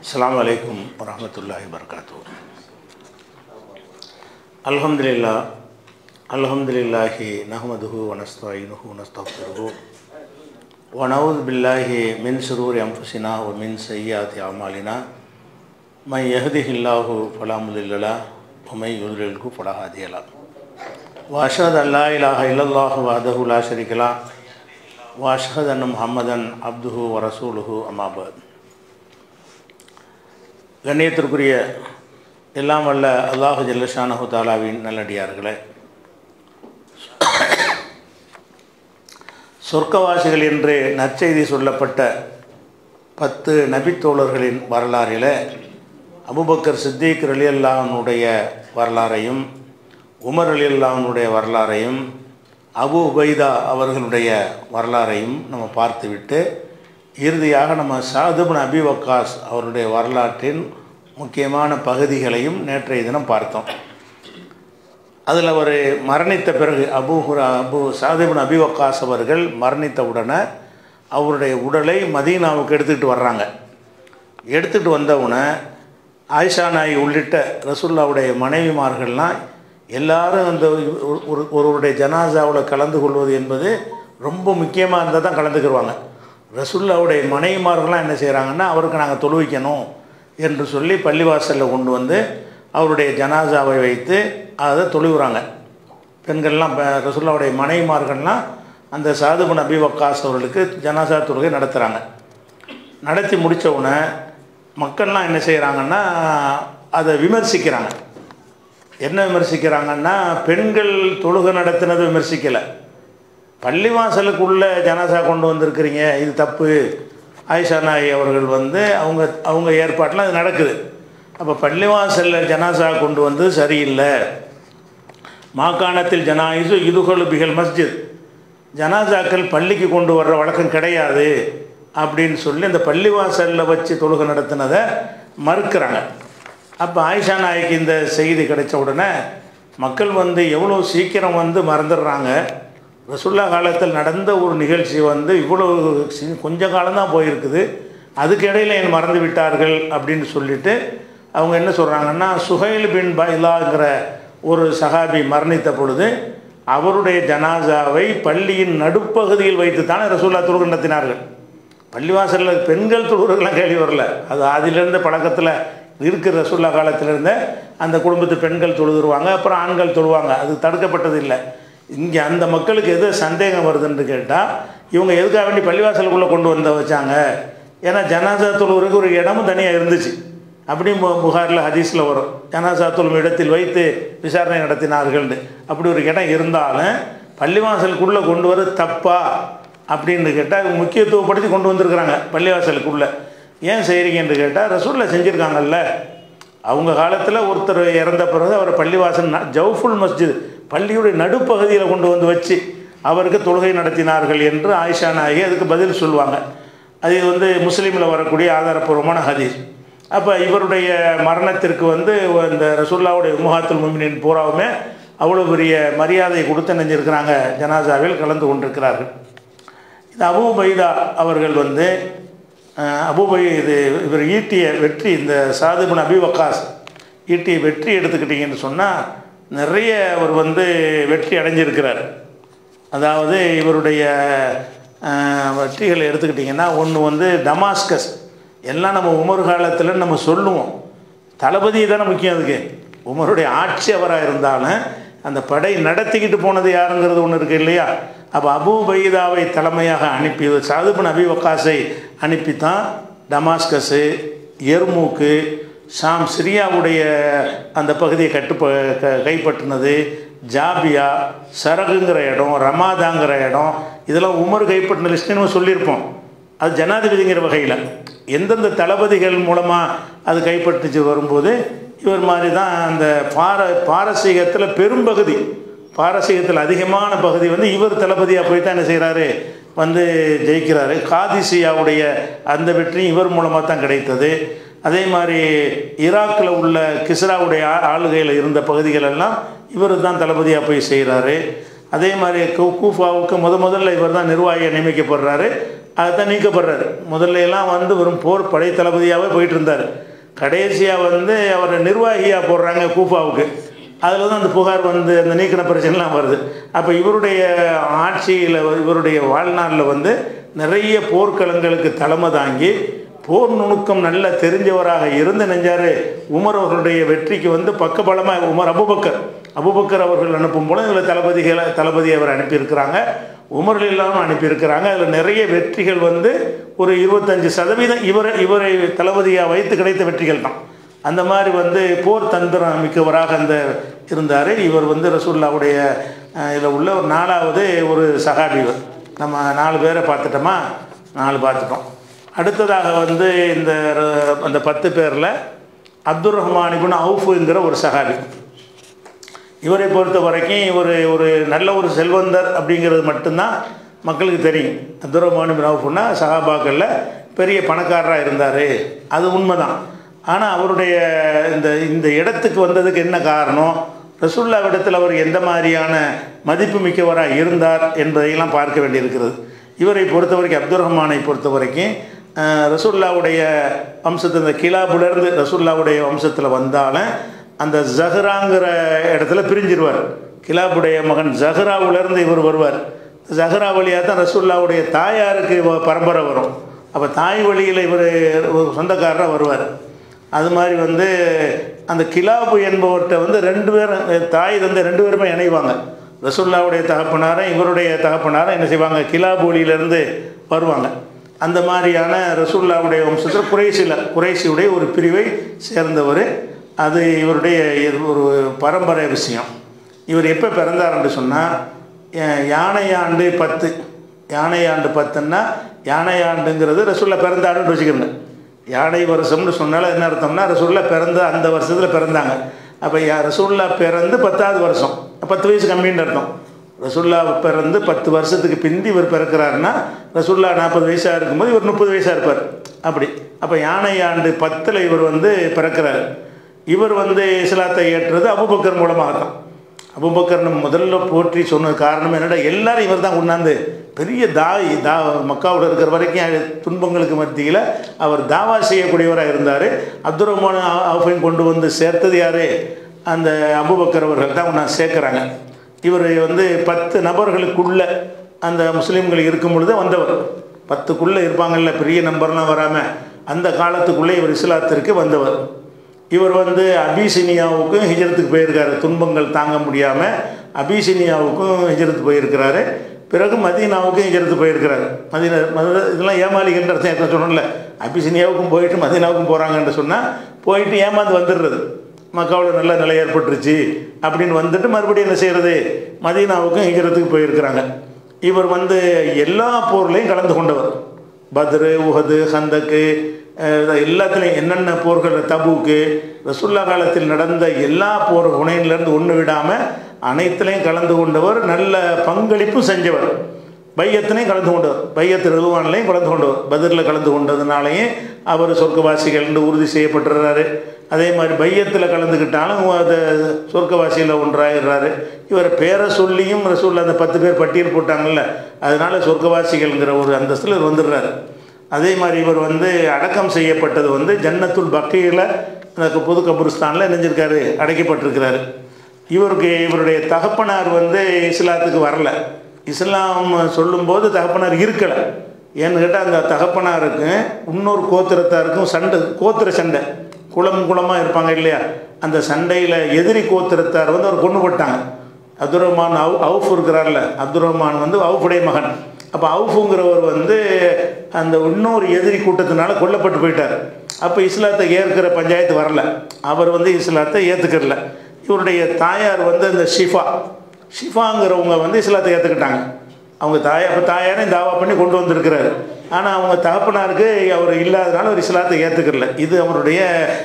அஸ்ஸலாமு அலைக்கும் வரஹ்மத்துல்லாஹி வபரகாத்து அல்ஹம்துலில்லா அல்ஹம்துலில்லாஹி நஹ்மதுஹு வனஸ்தாயினுஹு வனஸ்தக்ஃபிருஹு வனவுது பில்லாஹி மின் சுரூரி அம்புசினா வ மின் செய்யாத்தி அமாலினா மை யஹதிஹில்லாஹு ஃபலாமுதில்லலா உமை யுதுலில்கு ஃபலஹாதியலா வாஷத் அல்லா இலாஹ இல்லல்லாஹு வஹதஹு லா ஷரீகலா வாஷஹத் அன்ன முஹம்மதன் அப்துஹு வரசூலுஹு அமாபாத் கண்ணியத்திற்குரிய எல்லாம் வல்ல அல்லாஹு ஜல்லஷானஹு தாலாவின் நல்லடியார்களே சொர்க்கவாசிகள் என்று நற்செய்தி சொல்லப்பட்ட பத்து நபித்தோழர்களின் வரலாறில் அபுபக்கர் சித்திக் அலி அல்லாஹனுடைய வரலாறையும் உமர் அலி அல்லாஹனுடைய வரலாறையும் அபு உபைதா அவர்களுடைய வரலாறையும் நம்ம பார்த்துவிட்டு இறுதியாக நம்ம சாதுபின் அபி வக்காஸ் அவருடைய வரலாற்றின் முக்கியமான பகுதிகளையும் நேற்றைய தினம் பார்த்தோம் அதில் அவர் மரணித்த பிறகு Abu Huraira Abu Saad bin Abi Waqqas அவர்கள் மரணித்த உடனே அவருடைய உடலை மதீனாவுக்கு எடுத்துக்கிட்டு வர்றாங்க எடுத்துகிட்டு வந்தவுடனே ஆயிஷா நாய் உள்ளிட்ட ரசுல்லாவுடைய மனைவிமார்கள்லாம் எல்லாரும் அந்த ஒரு ஒருவருடைய ஜனாசாவில் கலந்து கொள்வது என்பது ரொம்ப முக்கியமாக இருந்தால் தான் கலந்துக்கிடுவாங்க ரசுல்லாவுடைய மனைவிமார்கள்லாம் என்ன செய்கிறாங்கன்னா அவருக்கு நாங்கள் தொழுவிக்கணும் என்று சொல்லி பள்ளிவாசலில் கொண்டு வந்து அவருடைய ஜனாசாவை வைத்து அதை தொழுகிறாங்க பெண்கள்லாம் இப்போ ரசுல்லாவுடைய மனைவிமார்கள்லாம் அந்த சாதுபன் அபி வக்காஸ் அவர்களுக்கு ஜனாசா தொழுகை நடத்துகிறாங்க நடத்தி முடித்த உடனே மக்கள்லாம் என்ன செய்கிறாங்கன்னா அதை விமர்சிக்கிறாங்க என்ன விமர்சிக்கிறாங்கன்னா பெண்கள் தொழுகை நடத்தினதை விமர்சிக்கலை பள்ளிவாசலுக்குள்ள ஜனாசா கொண்டு வந்திருக்கிறீங்க இது தப்பு ஆயிஷா நாய் அவர்கள் வந்து அவங்க அவங்க ஏற்பாட்டில் அது நடக்குது அப்போ பள்ளிவாசலில் ஜனாசா கொண்டு வந்து சரியில்லை மாகாணத்தில் ஜனாயிசு இதுகொழு பிகல் மஸ்ஜித் ஜனாசாக்கள் பள்ளிக்கு கொண்டு வர்ற வழக்கம் கிடையாது அப்படின்னு சொல்லி அந்த பள்ளிவாசலில் வச்சு தொழுகை நடத்தினதை மறுக்கிறாங்க அப்போ ஆயிஷா நாய்க்கு இந்த செய்தி கிடைச்ச உடனே மக்கள் வந்து எவ்வளோ சீக்கிரம் வந்து மறந்துடுறாங்க ரசுல்லா காலத்தில் நடந்த ஒரு நிகழ்ச்சி வந்து இவ்வளோ கொஞ்ச காலம்தான் போயிருக்குது அதுக்கு இடையில் என் மறந்து விட்டார்கள் அப்படின்னு சொல்லிட்டு அவங்க என்ன சொல்கிறாங்கன்னா சுஹைல் பின் பைலாங்கிற ஒரு சஹாபி மரணித்த பொழுது அவருடைய ஜனாசாவை பள்ளியின் நடுப்பகுதியில் வைத்து தானே ரசூல்லா தொழுகை நடத்தினார்கள் பள்ளிவாசலில் பெண்கள் தொழுகிறதுலாம் கேள்வி வரல அது அதிலிருந்த பழக்கத்தில் இருக்கிற ரசூல்லா காலத்திலிருந்த அந்த குடும்பத்து பெண்கள் தொழுதுருவாங்க அப்புறம் ஆண்கள் தொழுவாங்க அது தடுக்கப்பட்டது இல்லை இங்கே அந்த மக்களுக்கு எது சந்தேகம் வருதுன்னு கேட்டால் இவங்க எதுக்காக வேண்டி பள்ளிவாசலுக்குள்ளே கொண்டு வந்த வச்சாங்க ஏன்னா ஜனாசா தொழுவுறதுக்கு ஒரு இடமும் தனியாக இருந்துச்சு அப்படி புகாரில் ஹதீஸில் வரும் ஜனாசா தொழும் இடத்தில் வைத்து விசாரணை நடத்தினார்கள்னு அப்படி ஒரு இடம் இருந்தாலும் பள்ளிவாசலுக்குள்ளே கொண்டு வர தப்பா அப்படின்னு கேட்டால் முக்கியத்துவப்படுத்தி கொண்டு வந்திருக்கிறாங்க பள்ளிவாசலுக்குள்ளே ஏன் செய்கிறீங்கன்னு கேட்டால் ரசூலில் செஞ்சுருக்காங்கல்ல அவங்க காலத்தில் ஒருத்தர் இறந்த பிறகு அவர் பள்ளிவாசல் ஜவுஃபுல் மஸ்ஜித் பள்ளியுடைய நடுப்பகுதியில் கொண்டு வந்து வச்சு அவருக்கு தொழுகை நடத்தினார்கள் என்று ஆயிஷா நாயகி அதுக்கு பதில் சொல்லுவாங்க அது வந்து முஸ்லீமில் வரக்கூடிய ஆதாரப்பூர்வமான ஹதீஸ் அப்போ இவருடைய மரணத்திற்கு வந்து இந்த ரசுல்லாவுடைய முகாத்துல் முமினின் பூராவுமே அவ்வளோ பெரிய மரியாதை கொடுத்து நினைஞ்சிருக்கிறாங்க ஜனாசாவில் கலந்து கொண்டிருக்கிறார்கள் இது அபு பைதா அவர்கள் வந்து அபுபை இது இவர் ஈட்டிய வெற்றி இந்த சாதுபின் அபி வக்காஸ் ஈட்டிய வெற்றி எடுத்துக்கிட்டிங்கன்னு சொன்னால் நிறைய அவர் வந்து வெற்றி அடைஞ்சிருக்கிறார் அதாவது இவருடைய வெற்றிகளை எடுத்துக்கிட்டிங்கன்னா ஒன்று வந்து டமாஸ்கஸ் எல்லாம் நம்ம உமர் காலத்தில் நம்ம சொல்லுவோம் தளபதி தானே முக்கியம் அதுக்கு உமருடைய ஆட்சி அவராக இருந்தாலும் அந்த படை நடத்திக்கிட்டு போனது யாருங்கிறது ஒன்று இருக்குது இல்லையா அப்போ அபு பைதாவை தலைமையாக அனுப்பி சாதுபன் அபி வக்காஸை அனுப்பித்தான் டமாஸ்கஸு எர்மூக்கு ஷாம் சிரியாவுடைய அந்த பகுதியை கட்டுப்ப க கைப்பற்றினது ஜாபியா சரகுங்கிற இடம் ரமாதாங்கிற இடம் இதெல்லாம் உமர் கைப்பற்றின லிஸ்ட்டு நம்ம சொல்லியிருப்போம் அது ஜனாதிபதிங்கிற வகையில் எந்தெந்த தளபதிகள் மூலமாக அது கைப்பற்றிச்சு வரும்போது இவர் மாதிரி தான் அந்த பார பாரசீகத்தில் பெரும்பகுதி பாரசீகத்தில் அதிகமான பகுதி வந்து இவர் தளபதியாக போய் தான் என்ன செய்கிறாரு வந்து ஜெயிக்கிறாரு காதிசியாவுடைய அந்த வெற்றியும் இவர் மூலமாக தான் கிடைத்தது அதே மாதிரி ஈராக்கில் உள்ள கிஸ்ராவுடைய ஆளுகையில் இருந்த பகுதிகள் எல்லாம் இவர் தான் தளபதியாக போய் செய்கிறாரு அதே மாதிரி கூஃபாவுக்கு முத முதல்ல இவர் தான் நிர்வாகியை நியமிக்கப்படுறாரு அதுதான் நீக்கப்படுறாரு முதல்ல எல்லாம் வந்து வெறும் போர் படை தளபதியாகவே போயிட்டு இருந்தார் கடைசியாக வந்து அவரை நிர்வாகியாக போடுறாங்க கூஃபாவுக்கு அதில் தான் அந்த புகார் வந்து அந்த நீக்கின பிரச்சனைலாம் வருது அப்போ இவருடைய ஆட்சியில் இவருடைய வாழ்நாளில் வந்து நிறைய போர்க்களங்களுக்கு தலைமை தாங்கி போர் நுணுக்கம் நல்ல தெரிஞ்சவராக இருந்து நெஞ்சார் உமர் அவர்களுடைய வெற்றிக்கு வந்து பக்கபலமாக உமர் அபுபக்கர் அபுபக்கர் அவர்கள் அனுப்பும் போது இதில் தளபதிகளை தளபதி அவர் அனுப்பியிருக்கிறாங்க உமர் இல்லாமல் அனுப்பியிருக்கிறாங்க அதில் நிறைய வெற்றிகள் வந்து ஒரு இருபத்தஞ்சு சதவீதம் இவரை இவரை தளபதியாக வைத்து கிடைத்த வெற்றிகள் தான் அந்த மாதிரி வந்து போர் தந்திரம் மிக்கவராக அந்த இருந்தார் இவர் வந்து ரசூல்லாவுடைய இதில் உள்ள ஒரு நாலாவது ஒரு சகாபி இவர் நம்ம நாலு பேரை பார்த்துட்டோமா நாலு பார்த்துட்டோம் அடுத்ததாக வந்து இந்த ர- அந்த பத்து பேரில் அப்துல் ரஹ்மான் இப்னு அவுஃபுங்கிற ஒரு சகாபி இவரை பொறுத்த வரைக்கும் இவர் ஒரு நல்ல ஒரு செல்வந்தர் அப்படிங்கிறது மட்டும்தான் மக்களுக்கு தெரியும் அப்துல் ரஹ்மான் இப்னு அவுஃப்னா சஹாபாக்களில் பெரிய பணக்காரராக இருந்தார் அது உண்மைதான் ஆனால் அவருடைய இந்த இந்த இடத்துக்கு வந்ததுக்கு என்ன காரணம் ரசூல்லாவிடத்தில் அவர் எந்த மாதிரியான மதிப்பு மிக்கவராக இருந்தார் என்பதையெல்லாம் பார்க்க வேண்டியிருக்கிறது இவரை பொறுத்த வரைக்கும் அப்துல் ரஹ்மானை பொறுத்த வரைக்கும் அஹ், ரசூல்லாவுடைய வம்சத்து இந்த கிலாபுலேருந்து ரசூல்லாவுடைய வம்சத்தில் வந்தாலும் அந்த ஜஹ்ராங்கிற இடத்துல பிரிஞ்சிருவார் கிலாபுடைய மகன் ஜஹ்ராவுலேருந்து இவர் வருவார் ஜஹ்ரா வழியாக தான் ரசூல்லாவுடைய தாயாருக்கு இவ- பரம்பரை வரும் அப்போ தாய் வழியில் இவர் சொந்தக்காரராக வருவார் அது மாதிரி வந்து அந்த கிலாபு என்பவர்கிட்ட வந்து ரெண்டு பேரும் அஹ், தாய் வந்து ரெண்டு பேருமே இணைவாங்க ரசுல்லாவுடைய தகப்பனாரும் இவருடைய தகப்பனாரும் என்ன செய்வாங்க கிலாபு ஒளியிலேருந்து வருவாங்க அந்த மாதிரியான ரசூல்லாவுடைய வம்சத்தில் குறைசியில் குறைசியுடைய ஒரு பிரிவை சேர்ந்தவர் அது இவருடைய இது ஒரு பரம்பரை விஷயம் இவர் எப்போ பிறந்தார் என்று சொன்னால் யானை ஆண்டு பத்து யானை ஆண்டு பத்துன்னா யானை ஆண்டுங்கிறது ரசூல்லா பிறந்த ஆண்டுன்னு வச்சுக்கோங்க யானை வருஷம்னு சொன்னாலும் என்ன அர்த்தம்னா ரசூல்லா பிறந்த அந்த வருஷத்தில் பிறந்தாங்க அப்போ யா ரசூல்லா பிறந்து பத்தாவது வருஷம் பத்து வயசு கம்மின்னு அர்த்தம் ரசூல்லா பிறந்து பத்து வருஷத்துக்கு பிந்தி இவர் பிறக்கிறாருன்னா ரசூல்லா நாற்பது வயசாக இருக்கும்போது இவர் முப்பது வயசாக இருப்பார் அப்படி அப்போ யானை ஆண்டு பத்தில் இவர் வந்து பிறக்கிறார் இவர் வந்து இஸ்லாத்தை ஏற்றது அபுபக்கர் மூலமாக தான் அபுபக்கர்னு முதல்ல போற்றி சொன்ன காரணம் என்னடா எல்லாரும் இவர் தான் கொண்டாந்து பெரிய தாய் தா மக்காவில் இருக்கிற வரைக்கும் துன்பங்களுக்கு மத்தியில் அவர் தாவா செய்யக்கூடியவராக இருந்தார் அப்துல் ரஹ்மான் அவுஃபையும் கொண்டு வந்து சேர்த்தது யார் அந்த அபுபக்கர் அவர்கள் தான் நான் சேர்க்குறாங்க இவர் வந்து பத்து நபர்களுக்குள்ள அந்த முஸ்லீம்கள் இருக்கும் பொழுது வந்தவர் பத்துக்குள்ளே இருப்பாங்கல்ல பெரிய நம்பர்லாம் வராமல் அந்த காலத்துக்குள்ளே இவர் இஸ்லாத்திற்கு வந்தவர் இவர் வந்து அபிசினியாவுக்கும் ஹிஜரத்துக்கு போயிருக்காரு துன்பங்கள் தாங்க முடியாமல் அபிசினியாவுக்கும் ஹிஜரத்து போயிருக்கிறாரு பிறகு மதீனாவுக்கும் ஹிஜரத்து போயிருக்கிறாரு மதீனா மத இதெல்லாம் ஏமாளிகள்ன்ற அர்த்தம் என்ன சொன்னோம்ல அபிசினியாவுக்கும் போயிட்டு மதீனாவுக்கும் போகிறாங்கன்னு சொன்னால் போயிட்டு ஏமாந்து வந்துடுறது மக்காவில் நல்ல நிலை ஏற்பட்டுருச்சு அப்படின்னு வந்துட்டு மறுபடியும் என்ன செய்கிறது மதீனாவுக்கும் ஹிஜரத்துக்கு போயிருக்கிறாங்க இவர் வந்து எல்லா போர்லையும் கலந்து கொண்டவர் பத்ரு உஹது ஹந்தக்கு அஹ் எல்லாத்துலேயும் என்னென்ன போர்கள் தபுக்கு ரசுல்லா காலத்தில் நடந்த எல்லா போர் புனையிலேருந்து ஒன்று விடாமல் அனைத்துலேயும் கலந்து கொண்டவர் நல்ல பங்களிப்பும் செஞ்சவர் பையத்திலையும் கலந்து கொண்டவர் பையத்து ரிதுவான்லையும் கலந்து கொண்டவர் பதிரில் கலந்து கொண்டதுனாலையும் அவர் சொர்க்கவாசிகள்னு உறுதி செய்யப்பட்டுறாரு அதே மாதிரி பையத்தில் கலந்துக்கிட்டாலும் அது சொர்க்கவாசியில் ஒன்றாயிடுறாரு இவர் பேரை சொல்லியும் ரசூல் அந்த பத்து பேர் பட்டியல் போட்டாங்கல்ல அதனால சொர்க்கவாசிகள்ங்கிற ஒரு அந்தஸ்தில் இவர் வந்துடுறாரு அதே மாதிரி இவர் வந்து அடக்கம் செய்யப்பட்டது வந்து ஜன்னத்துல் பக்கையில் அந்த புது கபுரிஸ்தானில் இணைஞ்சிருக்காரு அடைக்கப்பட்டிருக்கிறாரு இவருக்கு இவருடைய தகப்பனார் வந்து இஸ்லாத்துக்கு வரல இஸ்லாம் சொல்லும்போது தகப்பனார் இருக்கலை ஏன்னு கேட்டால் அந்த தகப்பனாருக்கு இன்னொரு கோத்திரத்தாருக்கும் சண்டை கோத்திர சண்டை குளம் குளமாக இருப்பாங்க இல்லையா அந்த சண்டையில் எதிரி கோத்திரத்தார் வந்து அவர் கொண்டு போட்டாங்க அப்துல் ரஹ்மான் அவு அவுஃப் இருக்கிறார்ல அப்துல் ரஹ்மான் வந்து அவுஃபுடைய மகன் அப்போ அவுஃபுங்கிறவர் வந்து அந்த இன்னொரு எதிரி கூட்டத்தினால கொல்லப்பட்டு போயிட்டார் அப்போ இஸ்லாத்தை ஏற்கிற பஞ்சாயத்து வரல அவர் வந்து இஸ்லாத்தை ஏற்றுக்கிறல இவருடைய தாயார் வந்து அந்த ஷிஃபா ஷிஃபாங்கிறவங்க வந்து இஸ்லாத்தை ஏற்றுக்கிட்டாங்க அவங்க தாயார் அப்போ தாயாரையும் தாவா பண்ணி கொண்டு வந்திருக்கிறாரு ஆனால் அவங்க தகப்பனாருக்கு அவர் இல்லாதனால ஒரு இஸ்லாத்தை ஏற்றுக்கிறல இது அவருடைய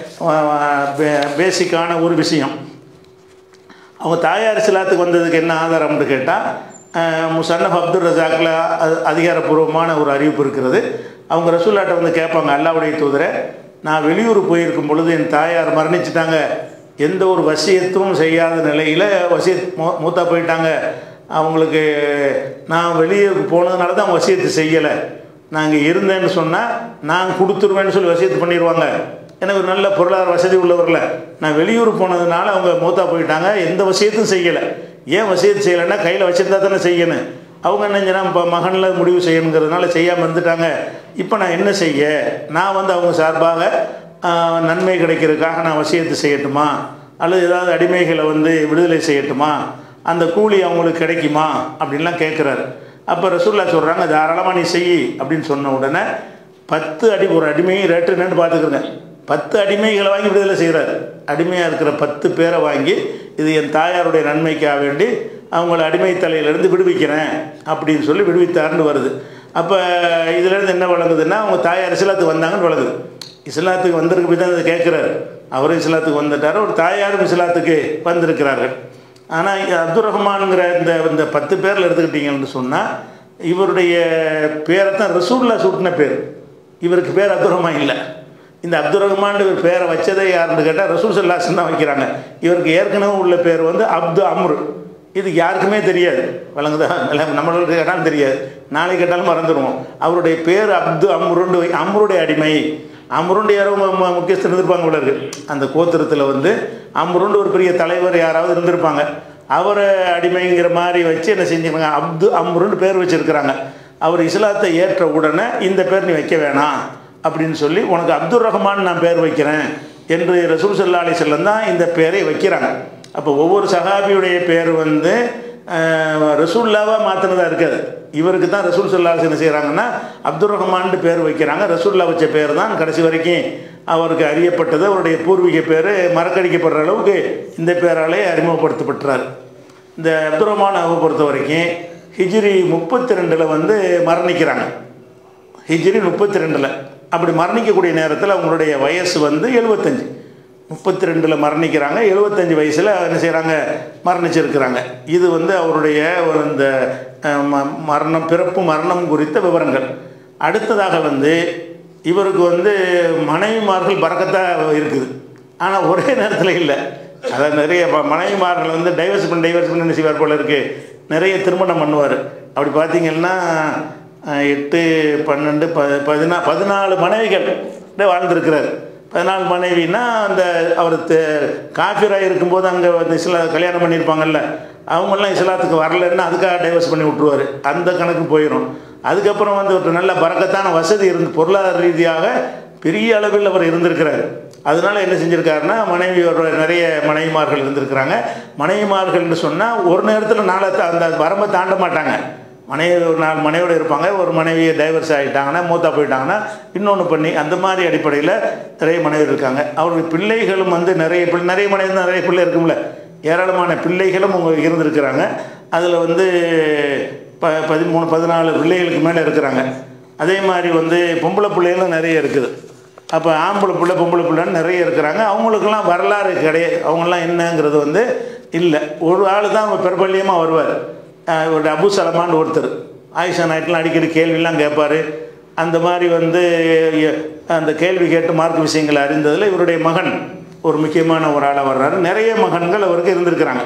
பேசிக்கான ஒரு விஷயம் அவங்க தாயார் இஸ்லாத்துக்கு வந்ததுக்கு என்ன ஆதாரம்னு கேட்டால் முசன்னப் அப்துல் ரஜாக்கில் அதிகாரப்பூர்வமான ஒரு அறிவிப்பு இருக்கிறது அவங்க ரசூல்லாட்ட வந்து கேட்பாங்க அல்லாவுடைய தூதரை நான் வெளியூர் போயிருக்கும் பொழுது என் தாயார் மரணிச்சிட்டாங்க எந்த ஒரு வசியத்தும் செய்யாத நிலையில் வசிய மூ மூத்தா போயிட்டாங்க அவங்களுக்கு நான் வெளியூருக்கு போனதுனால தான் வசியத்து செய்யலை நான் இங்கே இருந்தேன்னு சொன்னால் நான் கொடுத்துருவேன்னு சொல்லி வசியத்து பண்ணிடுவாங்க எனக்கு ஒரு நல்ல பொருளாதார வசதி உள்ளவர்ல நான் வெளியூர் போனதுனால அவங்க மூத்தா போயிட்டாங்க எந்த வசியத்தும் செய்யலை ஏன் வசியத்து செய்யலைன்னா கையில் வச்சிருந்தா தானே செய்யணும் அவங்க என்ன இப்போ மகனில் முடிவு செய்யணுங்கிறதுனால செய்யாமல் இருந்துட்டாங்க இப்போ நான் என்ன செய்ய நான் வந்து அவங்க சார்பாக ஆஹ், நன்மை கிடைக்கிறதுக்காக நான் வசியத்து செய்யட்டுமா அல்லது ஏதாவது அடிமைகளை வந்து விடுதலை செய்யட்டுமா அந்த கூலி அவங்களுக்கு கிடைக்குமா அப்படின்லாம் கேட்குறாரு அப்போ ரசூல்லா சொல்கிறாங்க தாராளமாக நீ செய் அப்படின்னு சொன்ன உடனே பத்து அடி ஒரு அடிமையும் ரேட்டு என்னன்னு பார்த்துக்கிறங்க பத்து அடிமைகளை வாங்கி விடுதலை செய்கிறார் அடிமையாக இருக்கிற பத்து பேரை வாங்கி இது என் தாயாருடைய நன்மைக்காக வேண்டி அவங்கள அடிமை தலையிலேருந்து விடுவிக்கிறேன் அப்படின்னு சொல்லி விடுவித்தாருன்னு வருது அப்போ இதுலேருந்து என்ன வழங்குதுன்னா அவங்க தாயார் இஸ்லாத்துக்கு வந்தாங்கன்னு வழங்குது இஸ்லாத்துக்கு வந்திருக்கு போய் தான் அதை கேட்குறாரு அவரும் இஸ்லாத்துக்கு வந்துட்டார் ஒரு தாயாரும் இஸ்லாத்துக்கு வந்திருக்கிறார்கள் ஆனால் அப்துல் ரஹ்மான்ங்கிற இந்த இந்த பத்து பேரில் எடுத்துக்கிட்டீங்கன்னு சொன்னால் இவருடைய பேரை தான் ரசூல்லா சூட்டின பேர் இவருக்கு பேர் அப்துல் ரஹ்மான் இல்லை இந்த அப்துல் ரஹ்மான் இவர் பேரை வச்சதே யாருன்னு கேட்டால் ரசூல் சல்லாசன் தான் வைக்கிறாங்க இவருக்கு ஏற்கனவே உள்ள பேர் வந்து அப்து அம்ரு இது யாருக்குமே தெரியாது வழங்குதா இல்லை நம்மளுக்கு கேட்டாலும் தெரியாது நாளைக்கு கேட்டாலும் மறந்துடுவோம் அவருடைய பேர் அப்து அம்ருண்டு வை- அம்ருடைய அடிமை அம்ருண்டு யாரோ மு- மு- முக்கியஸ்தர் இருந்திருப்பாங்க போல இருக்கு அந்த கோத்திரத்தில் வந்து அம்ருண்டு ஒரு பெரிய தலைவர் யாராவது இருந்திருப்பாங்க அவரை அடிமைங்கிற மாதிரி வச்சு என்ன செஞ்சுருக்காங்க அப்து அம்ருன்னு பேர் வச்சிருக்கிறாங்க அவர் இஸ்லாத்தை ஏற்ற உடனே இந்த பேர் நீ வைக்க வேணாம் அப்படின்னு சொல்லி உனக்கு அப்துல் ரஹ்மான் நான் பேர் வைக்கிறேன் என்று ரசூல் சல்லா அலி செல்லம் தான் இந்த பேரை வைக்கிறாங்க அப்போ ஒவ்வொரு சஹாபியுடைய பேர் வந்து அஹ், ரசூல்லாவாக மாற்றினதாக இருக்காது இவருக்கு தான் ரசூல் சல்லா அலிஸ் என்ன செய்கிறாங்கன்னா அப்துல் ரஹ்மான்ட்டு பேர் வைக்கிறாங்க ரசூல்லா வச்ச பேர் தான் கடைசி வரைக்கும் அவருக்கு அறியப்பட்டது அவருடைய பூர்வீக பேர் மறக்கடிக்கப்படுற அளவுக்கு இந்த பேராலே அறிமுகப்படுத்தப்பட்டுறாரு இந்த அப்துல் ரஹ்மான் பொறுத்த வரைக்கும் ஹிஜ்ரி முப்பத்தி ரெண்டில் வந்து மரணிக்கிறாங்க ஹிஜ்ரி முப்பத்தி ரெண்டில் அப்படி மரணிக்கக்கூடிய நேரத்தில் அவங்களுடைய வயசு வந்து எழுபத்தஞ்சு முப்பத்தி ரெண்டில் மரணிக்கிறாங்க எழுபத்தஞ்சு வயசில் என்ன செய்கிறாங்க மரணிச்சிருக்கிறாங்க இது வந்து அவருடைய ஒரு இந்த அஹ், ம- மரணம் பிறப்பு மரணம் குறித்த விவரங்கள் அடுத்ததாக வந்து இவருக்கு வந்து மனைவிமார்கள் பறக்கத்தான் இருக்குது ஆனால் ஒரே நேரத்தில் இல்லை அதாவது நிறைய ப- மனைவிமார்கள் வந்து டைவர்ஸ் பண்ணி டைவர்ஸ் பண்ணி என்ன செய்வார் போல இருக்குது நிறைய திருமணம் பண்ணுவார் அப்படி பார்த்தீங்கன்னா அஹ், எட்டு பன்னெண்டு ப பதினா பதினாலு மனைவிகள் வாழ்ந்திருக்கிறார் பதினாலு மனைவினா அந்த அவர் காஃபிராக இருக்கும்போது அங்கே வந்து இஸ்லா கல்யாணம் பண்ணியிருப்பாங்கல்ல அவங்கெல்லாம் இஸ்லாத்துக்கு வரலன்னா அதுக்காக டைவர்ஸ் பண்ணி விட்ருவார் அந்த கணக்கு போயிடும் அதுக்கப்புறம் வந்து ஒரு நல்ல பறக்கத்தான வசதி இருந்து பொருளாதார ரீதியாக பெரிய அளவில் அவர் இருந்திருக்கிறார் அதனால என்ன செஞ்சுருக்காருன்னா மனைவியோட நிறைய மனைவிமார்கள் இருந்திருக்கிறாங்க மனைவிமார்கள்னு சொன்னால் ஒரு நேரத்தில் நாளை தா- அந்த வரம்பை தாண்ட மாட்டாங்க மனைவி ஒரு நாலு மனைவியோட இருப்பாங்க ஒரு மனைவி டைவர்ஸ் ஆகிட்டாங்கன்னா மூத்தா போயிட்டாங்கன்னா இன்னொன்று பண்ணி அந்த மாதிரி அடிப்படையில் நிறைய மனைவி இருக்காங்க அவருடைய பிள்ளைகளும் வந்து நிறைய பிள்ளை நிறைய மனைவி தான் நிறைய பிள்ளை இருக்கும்ல ஏராளமான பிள்ளைகளும் அவங்க இருந்திருக்கிறாங்க அதில் வந்து ப பதிமூணு பதினாலு பிள்ளைகளுக்கு மேலே இருக்கிறாங்க அதே மாதிரி வந்து பொம்பளை பிள்ளைகளும் நிறைய இருக்குது அப்போ ஆம்பளை பிள்ளை பொம்பளை பிள்ளைன்னு நிறைய இருக்கிறாங்க அவங்களுக்கெல்லாம் வரலாறு கிடையாது அவங்கெல்லாம் என்னங்கிறது வந்து இல்லை ஒரு ஆள் தான் பிரபல்யமாக வருவார் அஹ் ஒரு அபு சலமான்னு ஒருத்தர் ஆயிஷா நாய்க்கெலாம் அடிக்கடி கேள்வியெல்லாம் கேட்பார் அந்த மாதிரி வந்து எ- அந்த கேள்வி கேட்டு மார்க் விஷயங்களை அறிந்ததில் இவருடைய மகன் ஒரு முக்கியமான ஒரு ஆளாக வர்றாரு நிறைய மகன்கள் அவருக்கு இருந்திருக்கிறாங்க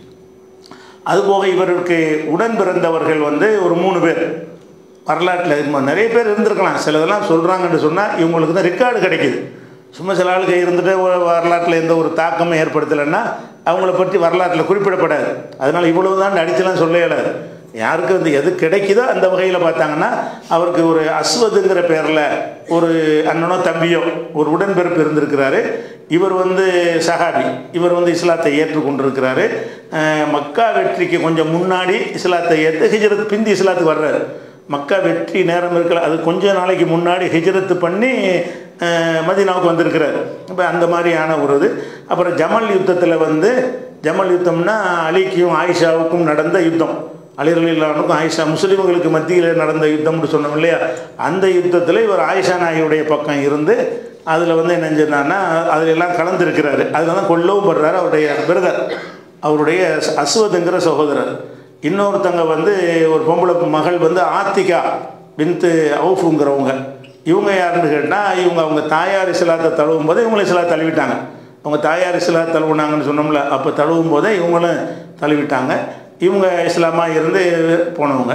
அதுபோக இவருக்கு உடன் பிறந்தவர்கள் வந்து ஒரு மூணு பேர் வரலாற்றில் நிறைய பேர் இருந்திருக்கலாம் சிலதெல்லாம் சொல்கிறாங்கன்னு சொன்னால் இவங்களுக்கு தான் ரெக்கார்டு கிடைக்குது சும்மா சில ஆளுக்கு இருந்துட்டு ஒரு வரலாற்றில் எந்த ஒரு தாக்கமும் ஏற்படுத்தலைன்னா அவங்கள பற்றி வரலாற்றில் குறிப்பிடப்படாது அதனால் இவ்வளவு தான் அடிச்சுலாம் சொல்ல இயலாது யாருக்கு வந்து எது கிடைக்குதோ அந்த வகையில் பார்த்தாங்கன்னா அவருக்கு ஒரு அஸ்வதுங்கிற பேரில் ஒரு அண்ணனோ தம்பியோ ஒரு உடன்பிறப்பு இருந்திருக்கிறாரு இவர் வந்து சஹாபி இவர் வந்து இஸ்லாத்தை ஏற்றுக்கொண்டிருக்கிறாரு அஹ் மக்கா வெற்றிக்கு கொஞ்சம் முன்னாடி இஸ்லாத்தை ஏற்று ஹிஜ்ரத் பிந்தி இஸ்லாத்துக்கு வர்றாரு மக்கா வெற்றி நேரம் இருக்கல அது கொஞ்ச நாளைக்கு முன்னாடி ஹிஜ்ரத்து பண்ணி அஹ், மதீனாவுக்கு வந்திருக்கிறாரு இப்போ அந்த மாதிரியான ஒரு இது அப்புறம் ஜமல் யுத்தத்தில் வந்து ஜமல் யுத்தம்னா அலிக்கும் ஆயிஷாவுக்கும் நடந்த யுத்தம் அலிரலில்லானுக்கும் ஆயிஷா முஸ்லீம்களுக்கு மத்தியில் நடந்த யுத்தம்னு சொன்னோம் இல்லையா அந்த யுத்தத்தில் இவர் ஆயிஷா நாயுடைய பக்கம் இருந்து அதில் வந்து என்ன செஞ்சார்னா அதில் எல்லாம் கலந்துருக்கிறாரு அதில் தான் கொல்லவும் படுறாரு அவருடைய பிரதர் அவருடைய அஸ்வதுங்கிற சகோதரர் இன்னொருத்தங்க வந்து ஒரு பொம்பளை மகள் வந்து ஆத்திகா பின்த்து அவுஃபுங்கிறவங்க இவங்க யாருன்னு கேட்டால் இவங்க அவங்க தாயார் இஸ்லாத்தை தழுவும் போது இவங்களும் இஸ்லாத்தை தழுவிட்டாங்க அவங்க தாயார் இஸ்லாத்தை தழுவுனாங்கன்னு சொன்னோம்ல அப்போ தழுவும் போதே இவங்களும் தழுவிட்டாங்க இவங்க இஸ்லாமாக இருந்து போனவங்க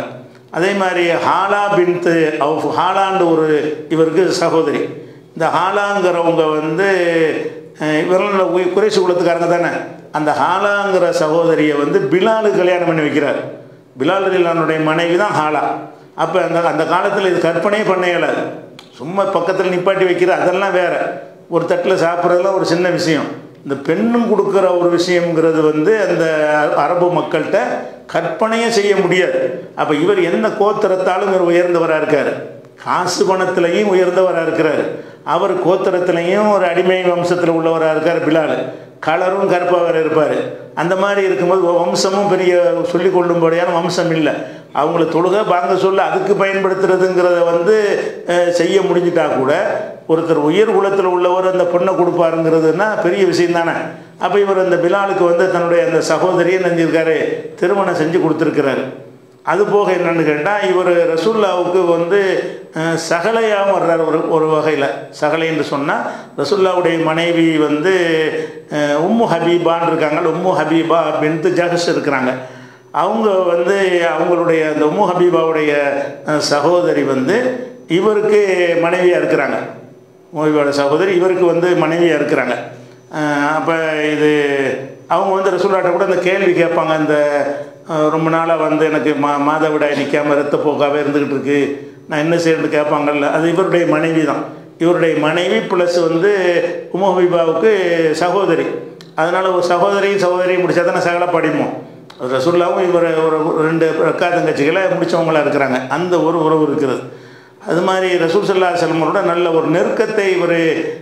அதே மாதிரி ஹாலா பின்த்து அவுஃப் ஹாலாண்டு ஒரு இவருக்கு சகோதரி இந்த ஹாலாங்கிறவங்க வந்து அஹ், இவரெல்லாம் உய்- குறைசி குலத்துக்காரங்க தானே அந்த ஹாலாங்கிற சகோதரியை வந்து பிலாலு கல்யாணம் பண்ணி வைக்கிறார் பிலால் ரலியல்லானுடைய மனைவி தான் ஹாலா அப்போ அந்த அந்த காலத்தில் இது கற்பனையே பண்ண இயலாது சும்மா பக்கத்தில் நிப்பாட்டி வைக்கிற அதெல்லாம் வேற ஒரு தட்டில் சாப்பிட்றதுலாம் ஒரு சின்ன விஷயம் இந்த பெண்ணும் கொடுக்குற ஒரு விஷயங்கிறது வந்து அந்த அரபு மக்கள்கிட்ட கற்பனையே செய்ய முடியாது அப்போ இவர் எந்த கோத்திரத்தாலும் இவர் உயர்ந்தவராக இருக்கார் காசு பணத்திலையும் உயர்ந்தவராக இருக்கிறார் அவர் கோத்திரத்திலையும் ஒரு அடிமை வம்சத்தில் உள்ளவராக இருக்கார் பிலால் கலரும் கருப்பாக இருப்பார் அந்த மாதிரி இருக்கும்போது வம்சமும் பெரிய சொல்லிக் கொள்ளும்படியான வம்சம் இல்லை அவங்கள தொழுக பாங்க சொல்ல அதுக்கு பயன்படுத்துறதுங்கிறத வந்து அஹ், செய்ய முடிஞ்சிட்டா கூட ஒருத்தர் உயர் குலத்தில் உள்ளவர் அந்த பொண்ணை கொடுப்பாருங்கிறதுனா பெரிய விஷயம் தானே அப்போ இவர் அந்த பிலாலுக்கு வந்து தன்னுடைய அந்த சகோதரியை நெஞ்சிருக்காரு திருமணம் செஞ்சு கொடுத்துருக்கிறாரு அது போக என்னன்னு கேட்டால் இவர் ரசூல்லாவுக்கு வந்து அஹ், சகலையாகவும் வர்றார் ஒரு ஒரு வகையில் சகலை என்று சொன்னால் ரசூல்லாவுடைய மனைவி வந்து அஹ், உம்மு ஹபீபான்னு இருக்காங்க உம்மு ஹபீபா பின்த்து ஜஹஸ் இருக்கிறாங்க அவங்க வந்து அவங்களுடைய அந்த உம்மு ஹபீபாவுடைய அஹ், சகோதரி வந்து இவருக்கு மனைவியாக இருக்கிறாங்க மோபியோட சகோதரி இவருக்கு வந்து மனைவியாக இருக்கிறாங்க அப்போ இது அவங்க வந்து ரசூல்லாட்ட கூட அந்த கேள்வி கேட்பாங்க இந்த அஹ், ரொம்ப நாளாக வந்து எனக்கு மா மாதவிடாய் நிற்காம ரத்தப்போக்காகவே இருந்துக்கிட்டு இருக்கு நான் என்ன செய்யறது கேட்பாங்கல்ல அது இவருடைய மனைவி தான் இவருடைய மனைவி ப்ளஸ் வந்து உமஹபிபாவுக்கு சகோதரி அதனால் ஒரு சகோதரியும் சகோதரியும் முடிச்சா தானே சகல படிமோம் ரசூல்லாவும் இவர் ஒரு ஒரு ரெண்டு அக்கா தங்கச்சிகளை முடித்தவங்களாக இருக்கிறாங்க அந்த ஒரு உறவு இருக்கிறது அது மாதிரி ரசூல் சல்லா செல்மரோட நல்ல ஒரு நெருக்கத்தை இவர்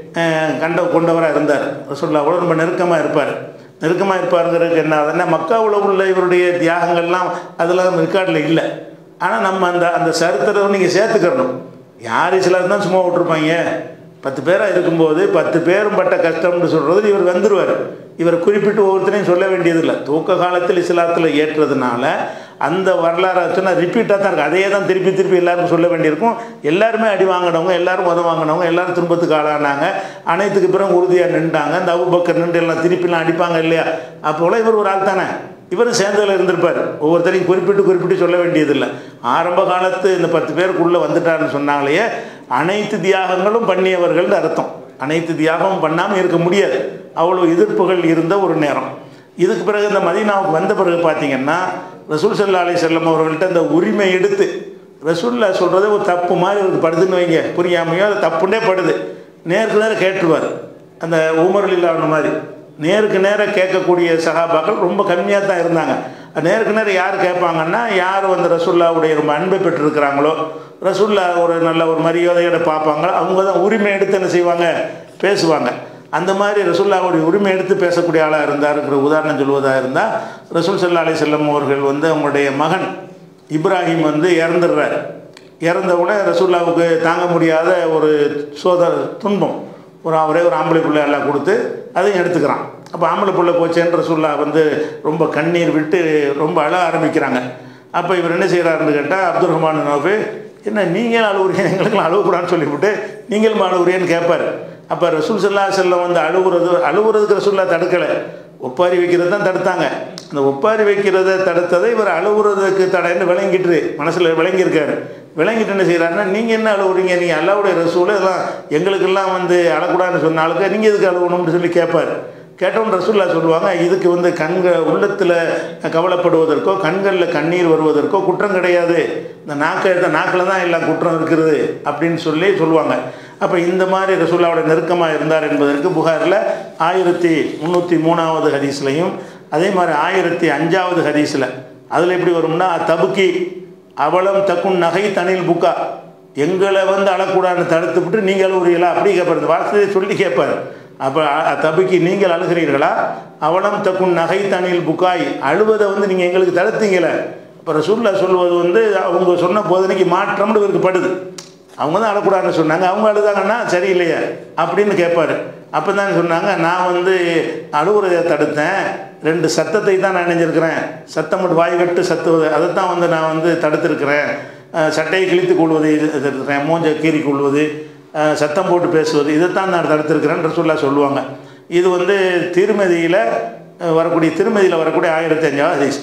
கண்ட கொண்டவராக இருந்தார் ரசூல்லாவோட ரொம்ப நெருக்கமாக இருப்பார் நெருக்கமாக இருப்பாருங்கிறதுக்கு என்ன ஆகுதுன்னா மக்காவில் உள்ள இவருடைய தியாகங்கள்லாம் அதெல்லாம் ரெக்கார்டில் இல்லை ஆனால் நம்ம அந்த அந்த சரித்திரம் நீங்கள் சேர்த்துக்கிறணும் யார் சிலர் தான் சும்மா விட்டுருப்பாங்க பத்து பேராக இருக்கும்போது பத்து பேரும் பட்ட கஷ்டம்னு சொல்கிறது இவர் வந்துடுவார் இவர் குறிப்பிட்டு ஒவ்வொருத்தரையும் சொல்ல வேண்டியதில்லை தூக்க காலத்தில் இஸ்லாத்தில் ஏற்றதுனால அந்த வரலாறு ஆச்சுன்னா ரிப்பீட்டாக தான் இருக்குது அதையே தான் திருப்பி திருப்பி எல்லாருக்கும் சொல்ல வேண்டியிருக்கும் எல்லாருமே அடி வாங்கினவங்க எல்லாரும் உதவ வாங்கினவங்க எல்லாரும் துன்பத்துக்கு ஆளானாங்க அனைத்துக்கு பிறகு உறுதியாக நின்றாங்க இந்த அபுபக்கர் நின்று எல்லாம் திருப்பிலாம் அடிப்பாங்க இல்லையா அப்போலாம் இவர் ஒரு ஆள் தானே இவரும் சேர்ந்ததில் இருந்திருப்பார் ஒவ்வொருத்தரையும் குறிப்பிட்டு குறிப்பிட்டு சொல்ல வேண்டியதில்லை ஆரம்ப காலத்து இந்த பத்து பேருக்குள்ளே வந்துட்டாருன்னு சொன்னாங்களே அனைத்து தியாகங்களும் பண்ணியவர்கள்னு அர்த்தம் அனைத்து தியாகமும் பண்ணாமல் இருக்க முடியாது அவ்வளோ எதிர்ப்புகள் இருந்த ஒரு நேரம் இதுக்கு பிறகு இந்த மதீனாவுக்கு வந்த பிறகு பார்த்தீங்கன்னா ரசூல் சல்லா அலி செல்லம் அவர்கள்ட்ட அந்த உரிமை எடுத்து ரசூல்லா சொல்கிறது ஒரு தப்பு மாதிரி இருக்கு படுதுன்னு வைங்க புரியாமையோ அது தப்புன்னே படுது நேருக்கு நேரம் கேட்டுருவார் அந்த உமர் இல்லாத மாதிரி நேருக்கு நேரம் கேட்கக்கூடிய சகாபாக்கள் ரொம்ப கம்மியாக தான் இருந்தாங்க நேருக்கு நேரம் யார் கேட்பாங்கன்னா யார் வந்து ரசுல்லாவுடைய ரொம்ப அன்பை பெற்றிருக்கிறாங்களோ ரசுல்லா ஒரு நல்ல ஒரு மரியாதையோட பார்ப்பாங்க அவங்க தான் உரிமை எடுத்து என்ன செய்வாங்க பேசுவாங்க அந்த மாதிரி ரசுல்லாவுடைய உரிமை எடுத்து பேசக்கூடிய ஆளாக இருந்தாருங்கிற உதாரணம் சொல்வதாக இருந்தால் ரசூல் சல்லா அலி செல்லம் அவர்கள் வந்து அவங்களுடைய மகன் இப்ராஹிம் வந்து இறந்துடுறார் இறந்த உடனே ரசூல்லாவுக்கு தாங்க முடியாத ஒரு சோத துன்பம் ஒரு ஒரே ஒரு ஆம்பளை பிள்ளை எல்லாம் கொடுத்து அதையும் எடுத்துக்கிறான் அப்போ ஆம்பளை பிள்ளை போச்சேன்னு ரசூல்லா வந்து ரொம்ப கண்ணீர் விட்டு ரொம்ப அழ ஆரம்பிக்கிறாங்க அப்போ இவர் என்ன செய்கிறாருன்னு கேட்டால் அப்துல் ரஹ்மான் நோஃபு என்ன நீங்கள் அழுகுறீங்க எங்களுக்கெல்லாம் அழுகக்கூடாதுன்னு சொல்லிவிட்டு நீங்களும் அழுகுறீன்னு கேட்பார் அப்போ ரசூல் சல்லா செல்லம் வந்து அழுகுறது அழுகுறதுக்கு ரசூல்லா தடுக்கலை ஒப்பாரி வைக்கிறது தான் தடுத்தாங்க அந்த ஒப்பாரி வைக்கிறத தடுத்ததை இவர் அழுகுறதுக்கு தடைன்னு விளங்கிட்டு மனசில் விளங்கியிருக்காரு விளங்கிட்டு என்ன செய்கிறாருன்னா நீங்கள் என்ன அழுகுறீங்க நீங்கள் அல்லாவுடைய ரசூல் எல்லாம் எங்களுக்கெல்லாம் வந்து அழக்கூடாதுன்னு சொன்ன ஆளுக்கு நீங்கள் எதுக்கு அழுகணும்னு சொல்லி கேட்பார் கேட்டவன் ரசூல்லா சொல்லுவாங்க இதுக்கு வந்து கண்கள் உள்ளத்தில் கவலைப்படுவதற்கோ கண்களில் கண்ணீர் வருவதற்கோ குற்றம் கிடையாது இந்த நாக்கை இந்த நாக்கில் தான் எல்லாம் குற்றம் இருக்கிறது அப்படின்னு சொல்லி சொல்லுவாங்க அப்போ இந்த மாதிரி ரசூல்லாவோட நெருக்கமாக இருந்தார் என்பதற்கு புகாரில் ஆயிரத்தி முந்நூற்றி மூணாவது ஹதீஸ்லையும் அதே மாதிரி ஆயிரத்தி அஞ்சாவது ஹதீஸில் அதில் எப்படி வரும்னா தபுக்கி அவலம் தக்குன் நகை தனில் புக்கா எங்களை வந்து அழக்கூடாதுன்னு தடுத்து விட்டு நீங்கள் அழுகுறீங்களா அப்படி கேட்பார் இந்த வார்த்தையை சொல்லி கேட்பார் அப்போ தபிக்கு நீங்கள் அழுகிறீர்களா அவலம் தக்குன் நகை தனில் புக்காய் அழுவதை வந்து நீங்கள் எங்களுக்கு தடுத்தீங்களே இப்போ ரசூல்லா சொல்வது வந்து அவங்க சொன்ன போதனைக்கு மாற்றம்னு இவருக்கு படுது அவங்க தான் அழக்கூடாதுன்னு சொன்னாங்க அவங்க அழுதாங்கன்னா சரியில்லையா அப்படின்னு கேட்பாரு அப்போ தான் சொன்னாங்க நான் வந்து அழுகுறதை தடுத்தேன் ரெண்டு சத்தத்தை தான் நான் நினைஞ்சிருக்கிறேன் சத்தம் மட்டும் வாய் விட்டு சத்துவது அதை தான் வந்து நான் வந்து தடுத்திருக்கிறேன் அஹ் சட்டையை கிழித்து கொள்வதை தடுத்திருக்கிறேன் மூஞ்ச கீறி கொள்வது அஹ் சத்தம் போட்டு பேசுவது இதைத்தான் நான் தடுத்திருக்கிறேன் ரசூல்லா சொல்லுவாங்க இது வந்து திருமதியில் வரக்கூடிய திருமதியில் வரக்கூடிய ஆயிரத்தி அஞ்சாவது ஹதீஸ்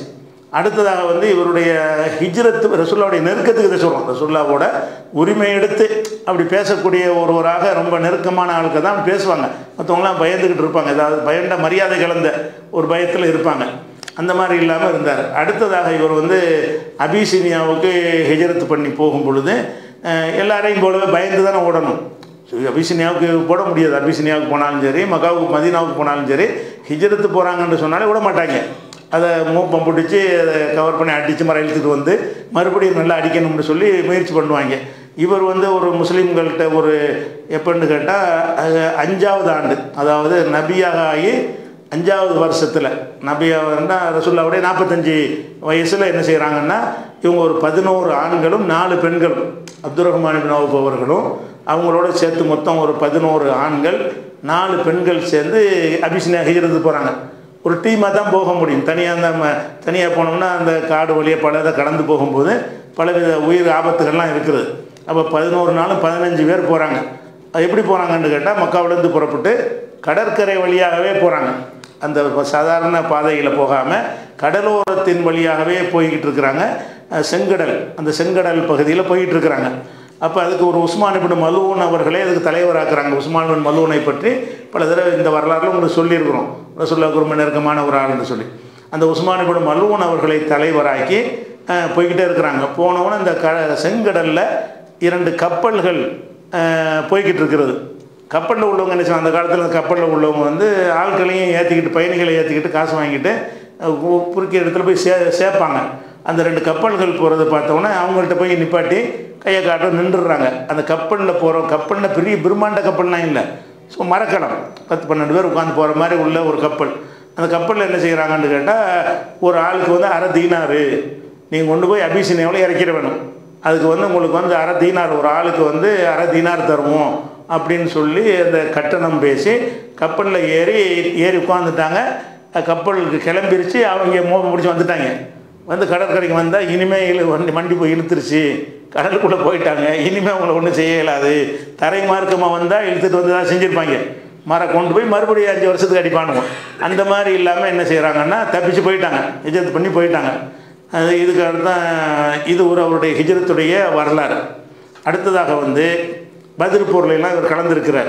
அடுத்ததாக வந்து இவருடைய ஹிஜ்ரத்து ரசுல்லாவுடைய நெருக்கத்துக்கு இதை சொல்கிறோம் ரசுல்லாவோட உரிமை எடுத்து அப்படி பேசக்கூடிய ஒருவராக ரொம்ப நெருக்கமான ஆளுக்கு தான் பேசுவாங்க மற்றவங்களாம் பயந்துக்கிட்டு இருப்பாங்க ஏதாவது பயந்த மரியாதை கலந்த ஒரு பயத்தில் இருப்பாங்க அந்த மாதிரி இல்லாமல் இருந்தார் அடுத்ததாக இவர் வந்து அபிசீனியாவுக்கு ஹிஜரத்து பண்ணி போகும் பொழுது அஹ், எல்லாரையும் போலவே பயந்து தானே ஓடணும் அபிசினியாவுக்கு போட முடியாது அபிசினியாவுக்கு போனாலும் சரி மக்காவுக்கு மதீனாவுக்கு போனாலும் சரி ஹிஜரத்து போகிறாங்கன்னு சொன்னாலே விட மாட்டாங்க அதை மூப்பம் பிடிச்சி அதை கவர் பண்ணி அடித்து மரம் இழுத்துட்டு வந்து மறுபடியும் நல்லா அடிக்கணும்னு சொல்லி முயற்சி பண்ணுவாங்க இவர் வந்து ஒரு முஸ்லீம்கள்கிட்ட ஒரு எப்படின்னு கேட்டால் அஞ்சாவது ஆண்டு அதாவது நபியாக ஆகி அஞ்சாவது வருஷத்தில் நபியாவன்னா ரசுல்லாவுடைய நாற்பத்தஞ்சு வயசில் என்ன செய்கிறாங்கன்னா இவங்க ஒரு பதினோரு ஆண்களும் நாலு பெண்களும் அப்துல் ரஹ்மான் பின் அவுப் அவர்களும் அவங்களோட சேர்த்து மொத்தம் ஒரு பதினோரு ஆண்கள் நாலு பெண்கள் சேர்ந்து அபிஷினியா ஹிஜரத்து போகிறாங்க ஒரு டீமாக தான் போக முடியும் தனியாக நம்ம தனியாக போனோம்னா அந்த காடு வழியாக பல இதை கடந்து போகும்போது பலவித உயிர் ஆபத்துகள்லாம் இருக்குது அப்போ பதினோரு நாளும் பதினஞ்சு பேர் போகிறாங்க அது எப்படி போகிறாங்கன்னு கேட்டால் மக்காவிலேருந்து புறப்பட்டு கடற்கரை வழியாகவே போகிறாங்க அந்த சாதாரண பாதையில் போகாமல் கடலோரத்தின் வழியாகவே போய்கிட்டு இருக்கிறாங்க அஹ் செங்கடல் அந்த செங்கடல் பகுதியில் போய்கிட்டு இருக்கிறாங்க அப்போ அதுக்கு ஒரு உஸ்மான் இபின் மலூன் அவர்களே அதுக்கு தலைவராக்குறாங்க உஸ்மான் பின் மலூனை பற்றி பல தடவை இந்த வரலாறுல உங்களுக்கு சொல்லியிருக்கிறோம் ரசுல்லா குரும நெருக்கமான ஒரு ஆள்னு சொல்லி அந்த உஸ்மான் இபின் மலூன் அவர்களை தலைவராக்கி அஹ், போய்கிட்டே இருக்கிறாங்க போனவுடனே இந்த க செங்கடலில் இரண்டு கப்பல்கள் அஹ், போய்கிட்டு இருக்கிறது கப்பலில் உள்ளவங்க என்ன செய்வாங்க அந்த காலத்தில் கப்பலில் உள்ளவங்க வந்து ஆட்களையும் ஏற்றிக்கிட்டு பயணிகளை ஏற்றிக்கிட்டு காசு வாங்கிட்டு அஹ், கு- குறுக்கிய இடத்துல போய் சே சேர்ப்பாங்க அந்த ரெண்டு கப்பல்கள் போகிறத பார்த்தோன்னே அவங்கள்ட்ட போய் நிப்பாட்டி கையை காட்ட நின்றுடுறாங்க அந்த கப்பலில் போகிறோம் கப்பலில் பெரிய பிரம்மாண்ட கப்பல்லாம் இல்லை ஸோ மரக்கலம் பத்து பன்னெண்டு பேர் உட்காந்து போகிற மாதிரி உள்ள ஒரு கப்பல் அந்த கப்பலில் என்ன செய்கிறாங்கன்னு கேட்டால் ஒரு ஆளுக்கு வந்து அரை தீனாரு நீங்கள் கொண்டு போய் அபிசினியாவில் இறக்கிட வேணும் அதுக்கு வந்து உங்களுக்கு வந்து அரை தீனார் ஒரு ஆளுக்கு வந்து அரை தீனார் தருவோம் அப்படின்னு சொல்லி அந்த கட்டணம் பேசி கப்பலில் ஏறி ஏறி உட்காந்துட்டாங்க கப்பலுக்கு கிளம்பிருச்சு அவங்க மோப்பம் பிடிச்சி வந்துட்டாங்க வந்து கடற்கரைக்கு வந்தால் இனிமேல் வண்டி வண்டி போய் இழுத்துருச்சு கடலுக்குள்ளே போயிட்டாங்க இனிமேல் அவங்கள ஒன்றும் செய்ய இயலாது தரை மார்க்கமாக வந்தால் இழுத்துட்டு வந்து தான் செஞ்சுருப்பாங்க மரம் கொண்டு போய் மறுபடியும் அஞ்சு வருஷத்துக்கு அடிப்பானுவோம் அந்த மாதிரி இல்லாமல் என்ன செய்கிறாங்கன்னா தப்பிச்சு போயிட்டாங்க ஹிஜரத் பண்ணி போயிட்டாங்க அது இதுக்கு அடுத்தான் இது ஒரு அவருடைய ஹிஜரத்துடைய வரலாறு அடுத்ததாக வந்து பதிர் போர்லாம் இவர் கலந்துருக்கிறார்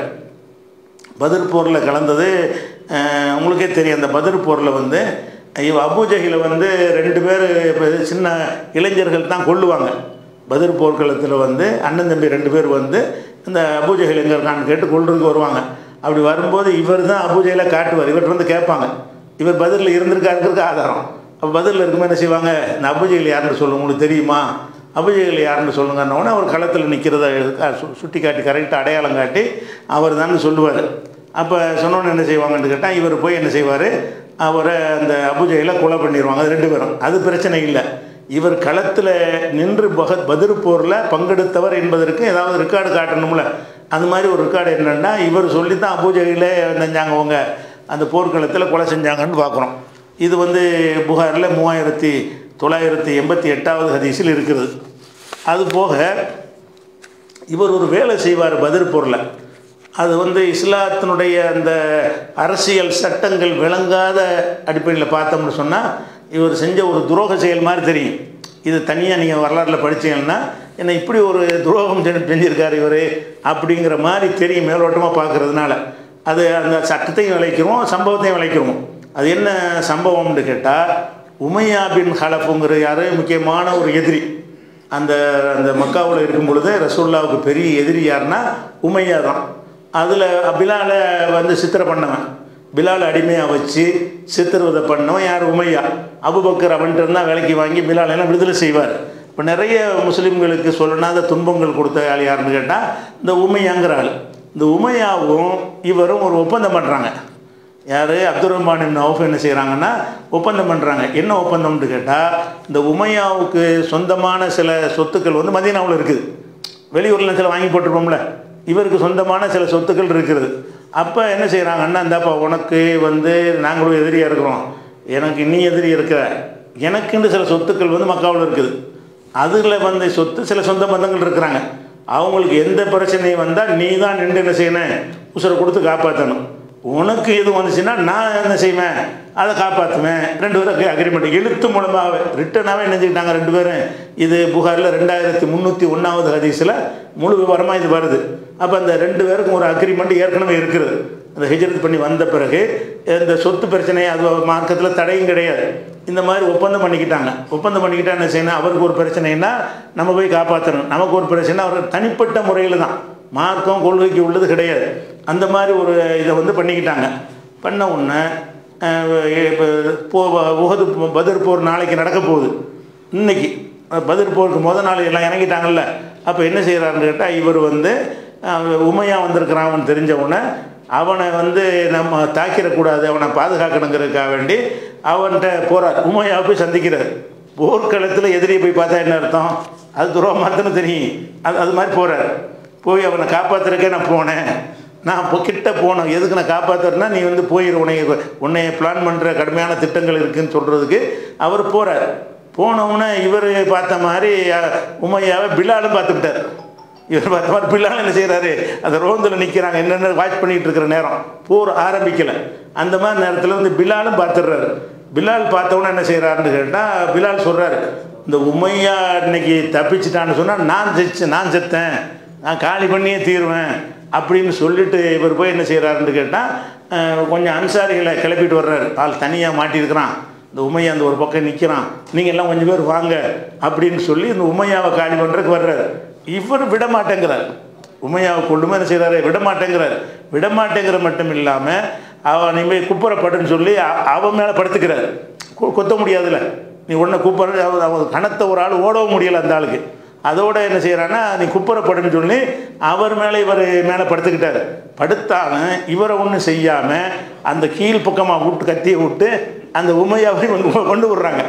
பதிர் போரில் கலந்தது அஹ், உங்களுக்கே தெரியும் அந்த பதிர் போரில் வந்து இவ அபூஜஹில வந்து ரெண்டு பேர் இப்ப சின்ன இளைஞர்கள் தான் கொல்லுவாங்க பதிர் போர்க்களத்தில் வந்து அண்ணன் தம்பி ரெண்டு பேர் வந்து இந்த அபூஜஹில் எங்கே இருக்கான்னு கேட்டு கொல்றதுக்கு வருவாங்க அப்படி வரும்போது இவர் தான் அபூஜையில காட்டுவார் இவர்கிட்ட வந்து கேட்பாங்க இவர் பதிலில் இருந்திருக்காருங்கிறதுக்கு ஆதாரம் அப்போ பதிலில் இருக்கும்போது என்ன செய்வாங்க இந்த அபூஜையில் யாருன்னு சொல்லுங்க உங்களுக்கு தெரியுமா அபிஜயங்கள் யாருன்னு சொல்லுங்கன்னொடனே அவர் களத்தில் நிற்கிறத சுட்டி காட்டி கரெக்டாக அடையாளம் காட்டி அவர் தான் சொல்லுவார் அப்போ சொன்னோன்னு என்ன செய்வாங்கன்னு கேட்டால் இவர் போய் என்ன செய்வார் அவரை அந்த அபுஜையில் கொலை பண்ணிடுவாங்க அது ரெண்டு பேரும் அது பிரச்சனை இல்லை இவர் களத்தில் நின்று பக பதிரு போரில் பங்கெடுத்தவர் என்பதற்கு ஏதாவது ரெக்கார்டு காட்டணும்ல அந்த மாதிரி ஒரு ரெக்கார்டு என்னென்னா இவர் சொல்லி தான் அபூஜையில் செஞ்சாங்க அவங்க அந்த போர்க்களத்தில் கொலை செஞ்சாங்கன்னு பார்க்குறோம் இது வந்து புகாரில் மூவாயிரத்தி தொள்ளாயிரத்தி எண்பத்தி எட்டாவது ஹதீஸில் இருக்கிறது அது போக இவர் ஒரு வேலை செய்வார் பதிர் பொருளை அது வந்து இஸ்லாத்தினுடைய அந்த அரசியல் சட்டங்கள் விளங்காத அடிப்படையில் பார்த்தோம்னு சொன்னால் இவர் செஞ்ச ஒரு துரோக செயல் மாதிரி தெரியும் இது தனியாக நீங்கள் வரலாற்றில் படிச்சீங்கன்னா என்ன இப்படி ஒரு துரோகம் செஞ்சு- செஞ்சிருக்காரு இவர் அப்படிங்கிற மாதிரி தெரியும் மேலோட்டமாக பார்க்கறதுனால அது அந்த சட்டத்தையும் விளைக்கிறோம் சம்பவத்தையும் விளைக்கிறோம் அது என்ன சம்பவம்னு கேட்டால் உமையா பின் ஹலஃபுங்கிற யார் முக்கியமான ஒரு எதிரி அந்த அந்த மக்காவில் இருக்கும் பொழுது ரசூல்லாவுக்கு பெரிய எதிரி யாருன்னா உமையா தான் அதில் பிலாலை வந்து சித்திரை பண்ணவன் பிலால் அடிமையாக வச்சு சித்திரவதை பண்ணவன் யார் உமையா அபுபக்கர் அவன்கிட்ட தான் விலைக்கு வாங்கி பிலால் எல்லாம் விடுதலை செய்வார் இப்போ நிறைய முஸ்லீம்களுக்கு சொல்லணாத துன்பங்கள் கொடுத்த ஆள் யாருன்னு கேட்டால் இந்த உமையாங்கிற ஆள் இந்த உமையாவும் இவரும் ஒரு ஒப்பந்தம் பண்ணுறாங்க யார் அப்துல் ரஹ்மான் இப்னு அவுஃப் என்ன செய்கிறாங்கன்னா ஒப்பந்தம் பண்ணுறாங்க என்ன ஒப்பந்தம்னு கேட்டால் இந்த உமையாவுக்கு சொந்தமான சில சொத்துக்கள் வந்து மதீனாவில் இருக்குது வெளியூரில் சில வாங்கி போட்டிருப்போம்ல இவருக்கு சொந்தமான சில சொத்துக்கள் இருக்கிறது அப்போ என்ன செய்கிறாங்கன்னா இந்தாப்பா உனக்கு வந்து நாங்களும் எதிரியாக இருக்கிறோம் எனக்கு நீ எதிரி இருக்கிற எனக்குன்னு சில சொத்துக்கள் வந்து மக்காவில் இருக்குது அதில் வந்து சொத்து சில சொந்த பந்தங்கள் இருக்கிறாங்க அவங்களுக்கு எந்த பிரச்சனையும் வந்தால் நீ தான் நின்று என்ன செய்யணும் உசுரை கொடுத்து காப்பாற்றணும் உனக்கு எது வந்துச்சுன்னா நான் என்ன செய்வேன் அதை காப்பாற்றுவேன் ரெண்டு பேரும் அக்ரிமெண்ட் எழுத்து மூலமாக ரிட்டனாகவே நினைஞ்சுக்கிட்டாங்க ரெண்டு பேரும் இது புகாரில் ரெண்டாயிரத்தி முந்நூற்றி ஒன்றாவது ஹதீஸில் முழு விவரமாக இது வருது அப்போ அந்த ரெண்டு பேருக்கும் ஒரு அக்ரிமெண்ட் ஏற்கனவே இருக்குது அந்த ஹிஜரத் பண்ணி வந்த பிறகு இந்த சொத்து பிரச்சனை அது மார்க்கத்தில் தடையும் கிடையாது இந்த மாதிரி ஒப்பந்தம் பண்ணிக்கிட்டாங்க ஒப்பந்தம் பண்ணிக்கிட்டா என்ன செய்யணும் அவருக்கு ஒரு பிரச்சனைன்னா நம்ம போய் காப்பாற்றணும் நமக்கு ஒரு பிரச்சனை அவர் தனிப்பட்ட முறையில் தான் மார்க்கம் கொள்கைக்கு உள்ளது கிடையாது அந்த மாதிரி ஒரு இதை வந்து பண்ணிக்கிட்டாங்க பண்ண உடனே இப்போ போ உகது பதிர் போர் நாளைக்கு நடக்க போகுது இன்னைக்கு பதிர் போருக்கு முத நாள் எல்லாம் இறங்கிட்டாங்கல்ல அப்போ என்ன செய்கிறாருன்னு கேட்டால் இவர் வந்து உமையாக வந்திருக்கிறான் அவன் தெரிஞ்ச உடனே அவனை வந்து நம்ம தாக்கிடக்கூடாது அவனை பாதுகாக்கணுங்கிறதுக்காக வேண்டி அவன்கிட்ட போகிறார் உமையாவை போய் சந்திக்கிறார் போர்க்களத்தில் எதிரியை போய் பார்த்தா என்ன அர்த்தம் அது துரோகமாத்தனு தெரியும் அது அது மாதிரி போகிறார் போய் அவனை காப்பாற்றுறக்கே நான் போனேன் நான் இப்போ கிட்ட போனோம் எதுக்கு நான் காப்பாற்றுறேன்னா நீ வந்து போயிரு உன்னை உன்னை பிளான் பண்ணுற கடுமையான திட்டங்கள் இருக்குதுன்னு சொல்கிறதுக்கு அவர் போகிறார் போனவுடனே இவர் பார்த்த மாதிரி உமையாவை பிலாலும் பார்த்துக்கிட்டார் இவர் பார்த்த மாதிரி பிள்ளாலும் என்ன செய்கிறாரு அந்த ரோந்தில் நிற்கிறாங்க என்னென்ன வாட்ச் பண்ணிகிட்டு இருக்கிற நேரம் போர் ஆரம்பிக்கலை அந்த மாதிரி நேரத்தில் வந்து பிலாலும் பார்த்துடுறாரு பிலால் பார்த்தவொன்னே என்ன செய்கிறாருன்னு கேட்டால் பிலால் சொல்கிறாரு இந்த உமையா இன்னைக்கு தப்பிச்சிட்டான்னு சொன்னால் நான் செச்சு நான் செத்தேன் நான் காலி பண்ணியே தீருவேன் அப்படின்னு சொல்லிட்டு இவர் போய் என்ன செய்கிறாருன்னு கேட்டால் கொஞ்சம் அன்சாரிகளை கிளப்பிட்டு வர்றாரு ஆள் தனியாக மாட்டியிருக்கிறான் இந்த உமையா அந்த ஒரு பக்கம் நிற்கிறான் நீங்கள் எல்லாம் கொஞ்சம் பேர் வாங்க அப்படின்னு சொல்லி இந்த உமையாவை காலி பண்ணுறதுக்கு வர்றாரு இவர் விட மாட்டேங்கிறார் உமையாவை கொண்டுமே என்ன செய்கிறாரு விட மாட்டேங்கிறார் விட மாட்டேங்கிற மட்டும் இல்லாமல் அவன் இனிமேல் குப்புறப்பட்டுன்னு சொல்லி அவன் மேலே படுத்துக்கிறார் கொத்த முடியாதுல்ல நீ உடனே கூப்பிட்ற அவன் கணத்தை ஒரு ஆள் ஓடவும் முடியலை அந்த ஆளுக்கு அதோட என்ன செய்கிறான்னா நீ குப்புறப்படுன்னு சொல்லி அவர் மேலே இவர் மேலே படுத்துக்கிட்டார் படுத்தாலும் இவரை ஒன்றும் செய்யாமல் அந்த கீழ் பக்கமாக விட்டு கத்தியை விட்டு அந்த உமையாவை கொண்டு விடுறாங்க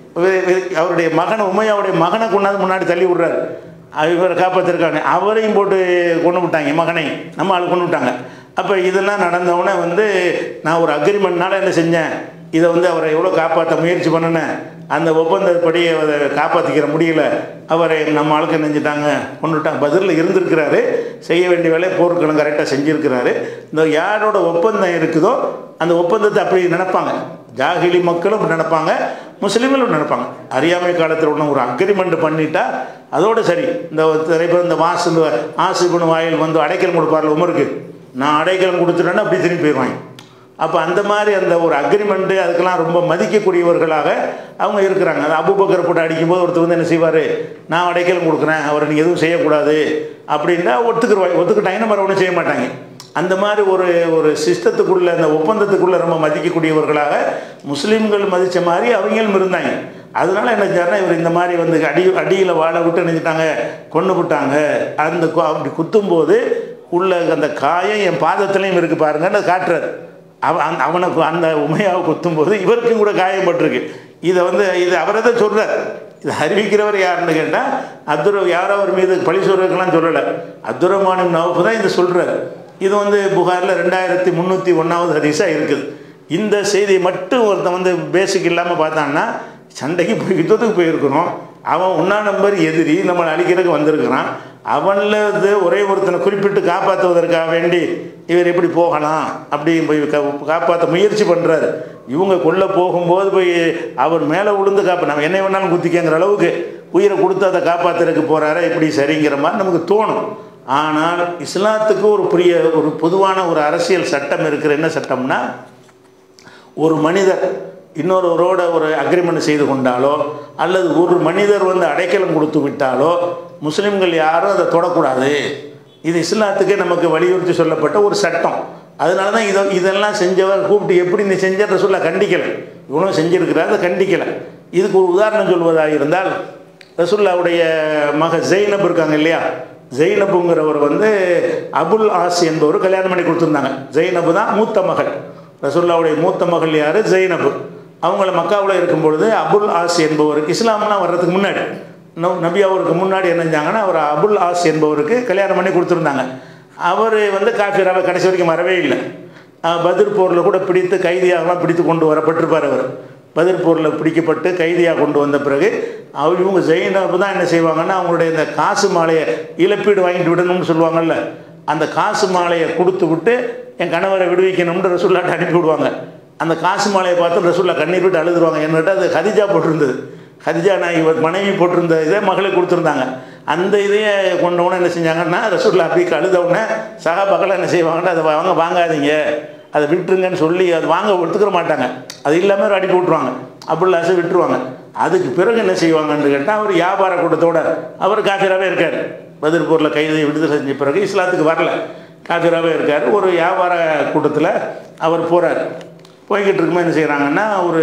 அவருடைய மகனை உமையாவுடைய மகனை கொண்டாந்து முன்னாடி தள்ளி விடுறாரு இவரை காப்பாற்றிருக்காங்க அவரையும் போட்டு கொண்டு விட்டாங்க மகனை நம்ம ஆள் கொண்டு விட்டாங்க அப்போ இதெல்லாம் நடந்தவுடனே வந்து நான் ஒரு அக்ரிமெண்ட்னால என்ன செஞ்சேன் இதை வந்து அவரை எவ்வளோ காப்பாற்ற முயற்சி பண்ணினேன் அந்த ஒப்பந்தப்படி அதை காப்பாற்றிக்கிற முடியல அவரை நம்ம ஆளுக்கு நினைஞ்சிட்டாங்க கொண்டுட்டாங்க பதிலில் இருந்திருக்கிறாரு செய்ய வேண்டிய வேலையை போர்க்களம் கரெக்டாக செஞ்சுருக்கிறாரு இந்த யாரோட ஒப்பந்தம் இருக்குதோ அந்த ஒப்பந்தத்தை அப்படி நினைப்பாங்க ஜாகிலி மக்களும் நினைப்பாங்க முஸ்லீம்களும் நினைப்பாங்க அறியாமை காலத்தில் ஒன்று ஒரு அக்ரிமெண்ட் பண்ணிட்டா அதோடு சரி இந்த நிறைய பேர் இந்த வாசு ஆசுபுணு வாயில் வந்து அடைக்கலம் கொடுப்பார்ல உமருக்கு நான் அடைக்கலம் கொடுத்துட்டேன்னா அப்படி திரும்பி போயிடுவாங்க அப்போ அந்த மாதிரி அந்த ஒரு அக்ரிமெண்ட்டு அதுக்கெல்லாம் ரொம்ப மதிக்கக்கூடியவர்களாக அவங்க இருக்கிறாங்க அது அபுபக்கர் போட்டு அடிக்கும்போது ஒருத்தர் வந்து என்ன செய்வார் நான் அடைக்கலம் கொடுக்குறேன் அவரை நீங்கள் எதுவும் செய்யக்கூடாது அப்படின்னா ஒத்துக்குருவாங்க ஒத்துக்கிட்டாங்கன்னா மறு ஒன்றும் செய்ய மாட்டாங்க அந்த மாதிரி ஒரு ஒரு சிஸ்டத்துக்குள்ளே அந்த ஒப்பந்தத்துக்குள்ளே ரொம்ப மதிக்கக்கூடியவர்களாக முஸ்லீம்கள் மதித்த மாதிரி அவங்களும் இருந்தாங்க அதனால என்ன செஞ்சாருன்னா இவர் இந்த மாதிரி வந்து அடி அடியில் வாழை விட்டு நினைச்சிட்டாங்க கொண்டு விட்டாங்க அந்த அப்படி குத்தும்போது உள்ள அந்த காயம் என் பாதத்துலேயும் இருக்குது பாருங்கன்னு காட்டுறாரு அவன் அவனுக்கு அந்த உமையாவை குத்தும்போது இவருக்கும் கூட காயப்பட்டிருக்கு இதை வந்து இது அவரை தான் சொல்கிறார் இதை அறிவிக்கிறவர் யாருன்னு கேட்டால் அப்துர யாரோ அவர் மீது பழி சொல்றதுக்கெல்லாம் சொல்லலை அப்துரமானின் நவுப்பு தான் இதை சொல்கிறார் இது வந்து புகாரில் ரெண்டாயிரத்தி முந்நூற்றி ஒன்றாவது ஹதீஸாக இருக்குது இந்த செய்தியை மட்டும் ஒருத்தன் வந்து பேசிக் இல்லாமல் பார்த்தான்னா சண்டைக்கு போய் யுத்தத்துக்கு போயிருக்கிறோம் அவன் ஒன்றா நம்பர் எதிரி நம்மளை அழிக்கிறதுக்கு வந்திருக்கிறான் அவனில் இது ஒரே ஒருத்தனை குறிப்பிட்டு காப்பாற்றுவதற்காக வேண்டி இவர் எப்படி போகலாம் அப்படி போய் காப்பாற்ற முயற்சி பண்ணுறாரு இவங்க கொள்ள போகும்போது போய் அவர் மேலே விழுந்து காப்பா நம்ம என்ன வேணாலும் குத்திக்கங்கிற அளவுக்கு உயிரை கொடுத்து அதை காப்பாற்றுறதுக்கு போகிறாரா இப்படி சரிங்கிற மாதிரி நமக்கு தோணும் ஆனால் இஸ்லாத்துக்கு ஒரு புரிய ஒரு பொதுவான ஒரு அரசியல் சட்டம் இருக்கிற என்ன சட்டம்னா ஒரு மனிதர் இன்னொருவரோட ஒரு அக்ரிமெண்ட் செய்து கொண்டாலோ அல்லது ஒரு மனிதர் வந்து அடைக்கலம் கொடுத்து விட்டாலோ முஸ்லீம்கள் யாரும் அதை தொடக்கூடாது இது இஸ்லாத்துக்கே நமக்கு வலியுறுத்தி சொல்லப்பட்ட ஒரு சட்டம் அதனால தான் இதை இதெல்லாம் செஞ்சவர் கூப்பிட்டு எப்படி நீ செஞ்ச சொல்ல கண்டிக்கலை இவனும் செஞ்சிருக்கிறார் அதை கண்டிக்கலை இதுக்கு ஒரு உதாரணம் சொல்வதாக இருந்தால் ரசுல்லாவுடைய மக ஜெய்னப் இருக்காங்க இல்லையா ஜெய்னபுங்கிறவர் வந்து அபுல் ஆஸ் என்பவர் கல்யாணம் பண்ணி கொடுத்துருந்தாங்க ஜெய்னபு தான் மூத்த மகள் ரசுல்லாவுடைய மூத்த மகள் யார் ஜெய்னபு அவங்கள மக்காவில் இருக்கும் பொழுது அபுல் ஆஸ் என்பவருக்கு இஸ்லாம்லாம் வர்றதுக்கு முன்னாடி நபி அவருக்கு முன்னாடி என்ன செஞ்சாங்கன்னா அவர் அபுல் ஆஸ் என்பவருக்கு கல்யாணம் பண்ணி கொடுத்துருந்தாங்க அவர் வந்து காஃபிராவை கடைசி வரைக்கும் வரவே இல்லை பதிர் போரில் கூட பிடித்து கைதியாகலாம் பிடித்து கொண்டு வரப்பட்டிருப்பார் அவர் பதிர் போரில் பிடிக்கப்பட்டு கைதியாக கொண்டு வந்த பிறகு அவர் இவங்க ஜெயினப்பு தான் என்ன செய்வாங்கன்னா அவங்களுடைய இந்த காசு மாலையை இழப்பீடு வாங்கிட்டு விடணும்னு சொல்லுவாங்கல்ல அந்த காசு மாலையை கொடுத்து விட்டு என் கணவரை விடுவிக்கணும்னு ரசூல்லாட்ட அனுப்பி விடுவாங்க அந்த காசு மாலையை பார்த்து ரசூல்லா கண்ணீர் விட்டு அழுதுருவாங்க என்னட்ட அது ஹதிஜா போட்டிருந்தது ஹதிஜா நான் இவர் மனைவி போட்டிருந்த இதை மகளுக்கு கொடுத்துருந்தாங்க அந்த இதையே கொண்டவுடனே என்ன செஞ்சாங்கன்னா ரசூல்லா அப்படி அழுத உடனே சகாபாக்கள் என்ன செய்வாங்கன்னா அதை வாங்க வாங்காதீங்க அதை விட்டுருங்கன்னு சொல்லி அது வாங்க ஒத்துக்கிற மாட்டாங்க அது இல்லாமல் ஒரு அடிப்பு விட்ருவாங்க அப்துல்லாஸை விட்டுருவாங்க அதுக்கு பிறகு என்ன செய்வாங்கன்னு கேட்டால் அவர் வியாபார கூட்டத்தோட அவர் காஃபிராகவே இருக்கார் பதிர்பூரில் கைது விடுதலை செஞ்ச பிறகு இஸ்லாத்துக்கு வரல காஃபிராகவே இருக்கார் ஒரு வியாபார கூட்டத்தில் அவர் போகிறார் போய்கிட்டு இருக்கும்போது என்ன செய்கிறாங்கன்னா ஒரு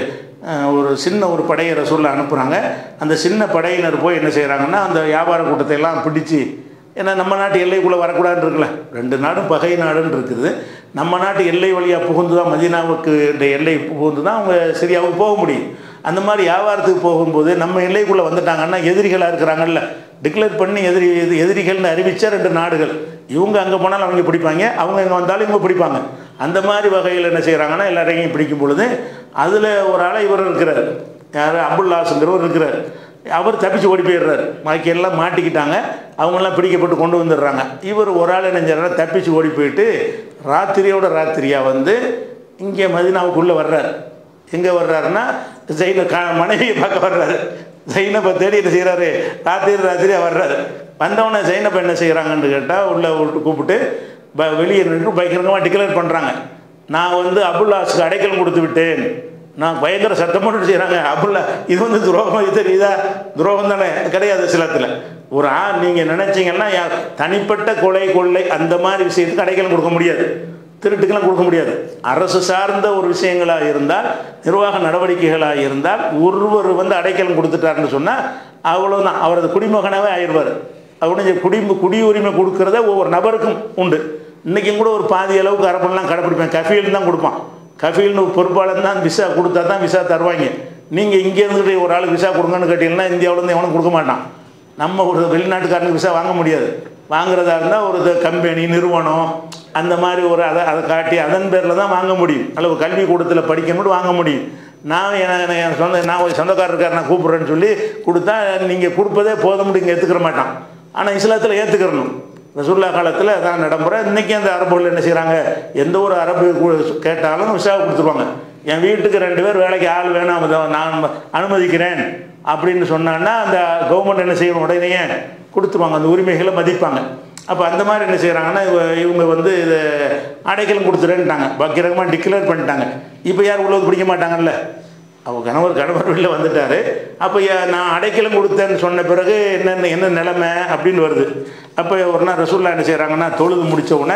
அஹ், ஒரு சின்ன ஒரு படையை ரசூலில் அனுப்புகிறாங்க அந்த சின்ன படையினர் போய் என்ன செய்கிறாங்கன்னா அந்த வியாபார கூட்டத்தை எல்லாம் பிடிச்சி ஏன்னா நம்ம நாட்டு எல்லைக்குள்ளே வரக்கூடாதுன்னு இருக்குல்ல ரெண்டு நாடும் பகை நாடுன்னு இருக்குது நம்ம நாட்டு எல்லை வழியாக புகுந்து தான் மதீனாவுக்கு இந்த எல்லை புகுந்து தான் அவங்க சரியாவுக்கு போக முடியும் அந்த மாதிரி வியாபாரத்துக்கு போகும்போது நம்ம எல்லைக்குள்ளே வந்துட்டாங்கன்னா எதிரிகளாக இருக்கிறாங்கல்ல டிக்ளேர் பண்ணி எதிரி எது எதிரிகள்னு அறிவிச்ச ரெண்டு நாடுகள் இவங்க அங்கே போனாலும் அவங்க பிடிப்பாங்க அவங்க இங்கே வந்தாலும் இவங்க பிடிப்பாங்க அந்த மாதிரி வகையில் என்ன செய்கிறாங்கன்னா எல்லாரையும் பிடிக்கும் பொழுது அதில் ஒரு ஆளை இவர் இருக்கிறார் யார் அபுல்லாஸுங்கிறவர் இருக்கிறார் அவர் தப்பிச்சு ஓடி போயிடுறாரு பாக்கி எல்லாம் மாட்டிக்கிட்டாங்க அவங்கெல்லாம் பிடிக்கப்பட்டு கொண்டு வந்துடுறாங்க இவர் ஒரு ஆள் என்ன செய்யறாரு தப்பிச்சு ஓடி போயிட்டு ராத்திரியோட ராத்திரியாக வந்து இங்கே மதினாவுக்குள்ளே வர்றாரு எங்கே வர்றாருன்னா ஜெயின கா மனைவியை பார்க்க வர்றாரு ஜெயினப்பை தேடி என்ன செய்கிறாரு ராத்திரி ராத்திரியாக வர்றாரு வந்தவொடனே ஜெயினப்பை என்ன செய்கிறாங்கன்னு கேட்டால் உள்ளே விட்டு கூப்பிட்டு ப வெளியே நின்று பயங்கரமாக டிக்ளேர் பண்ணுறாங்க நான் வந்து அபுல்லாஸுக்கு அடைக்கலம் கொடுத்து விட்டேன் நான் பயங்கர சத்தம் போட்டு செய்கிறாங்க அபுல்லா இது வந்து துரோகம் இது தெரியுதா துரோகம் தானே கிடையாது சிலத்தில் ஒரு ஆ நீங்கள் நினச்சிங்கன்னா யா- தனிப்பட்ட கொலை கொள்ளை அந்த மாதிரி விஷயத்துக்கு அடைக்கலம் கொடுக்க முடியாது திருட்டுக்கெல்லாம் கொடுக்க முடியாது அரசு சார்ந்த ஒரு விஷயங்களாக இருந்தால் நிர்வாக நடவடிக்கைகளாக இருந்தால் ஒருவர் வந்து அடைக்கலம் கொடுத்துட்டாருன்னு சொன்னால் அவ்வளோதான் அவரது குடிமகனாகவே ஆயிடுவார் அவனுடைய குடி குடியுரிமை கொடுக்கறத ஒவ்வொரு நபருக்கும் உண்டு இன்றைக்கும் கூட ஒரு பாதி அளவுக்கு அரப்பெல்லாம் கடைப்பிடிப்பேன் கஃபீல் தான் கொடுப்பான் கஃபீல்னு ஒரு பொறுப்பாளர் தான் விசா கொடுத்தா தான் விசா தருவாங்க நீங்கள் இங்கே இருந்துட்டு ஒரு ஆளுக்கு விசா கொடுங்கன்னு கேட்டிங்கன்னா இந்தியாவிலேருந்து எவனும் கொடுக்க மாட்டான் நம்ம ஒரு வெளிநாட்டுக்காரனுக்கு விசா வாங்க முடியாது வாங்குறதா இருந்தால் ஒரு இது கம்பெனி நிறுவனம் அந்த மாதிரி ஒரு அதை அதை காட்டி அதன் பேரில் தான் வாங்க முடியும் அல்ல ஒரு கல்வி கூடத்தில் படிக்கணும்னு வாங்க முடியும் நான் என என் சொந்த நான் ஒரு சொந்தக்காரர் இருக்கார் நான் கூப்பிட்றேன்னு சொல்லி கொடுத்தா நீங்கள் கொடுப்பதே போதும் இங்கே ஏற்றுக்கிற மாட்டான் ஆனால் இஸ்லாத்தில் ஏற்றுக்கிறணும் ரசூல்லா காலத்தில் அதான் நடைமுறை இன்றைக்கி அந்த அரபுகள் என்ன செய்கிறாங்க எந்த ஒரு அரபு கு- கேட்டாலும் விசா கொடுத்துருவாங்க என் வீட்டுக்கு ரெண்டு பேர் வேலைக்கு ஆள் வேணாம் அதை நான் அனுமதிக்கிறேன் அப்படின்னு சொன்னான்னா அந்த கவர்மெண்ட் என்ன செய்யணும் உடனே கொடுத்துருவாங்க அந்த உரிமைகளை மதிப்பாங்க அப்போ அந்த மாதிரி என்ன செய்கிறாங்கன்னா இவ- இவங்க வந்து இது அடைக்கலம் கொடுத்துறேன்ட்டாங்க பக்கிரகமாக டிக்ளேர் பண்ணிட்டாங்க இப்போ யார் உள்ளது பிடிக்க மாட்டாங்கல்ல அவங்க கணவர் கணவர் வெளில வந்துட்டார் அப்போ நான் அடைக்கலம் கொடுத்தேன்னு சொன்ன பிறகு என்னென்ன என்ன நிலைமை அப்படின்னு வருது அப்போ ஒரு நாள் ரசூல்லா என்ன செய்கிறாங்கன்னா தொழுது முடிச்ச உடனே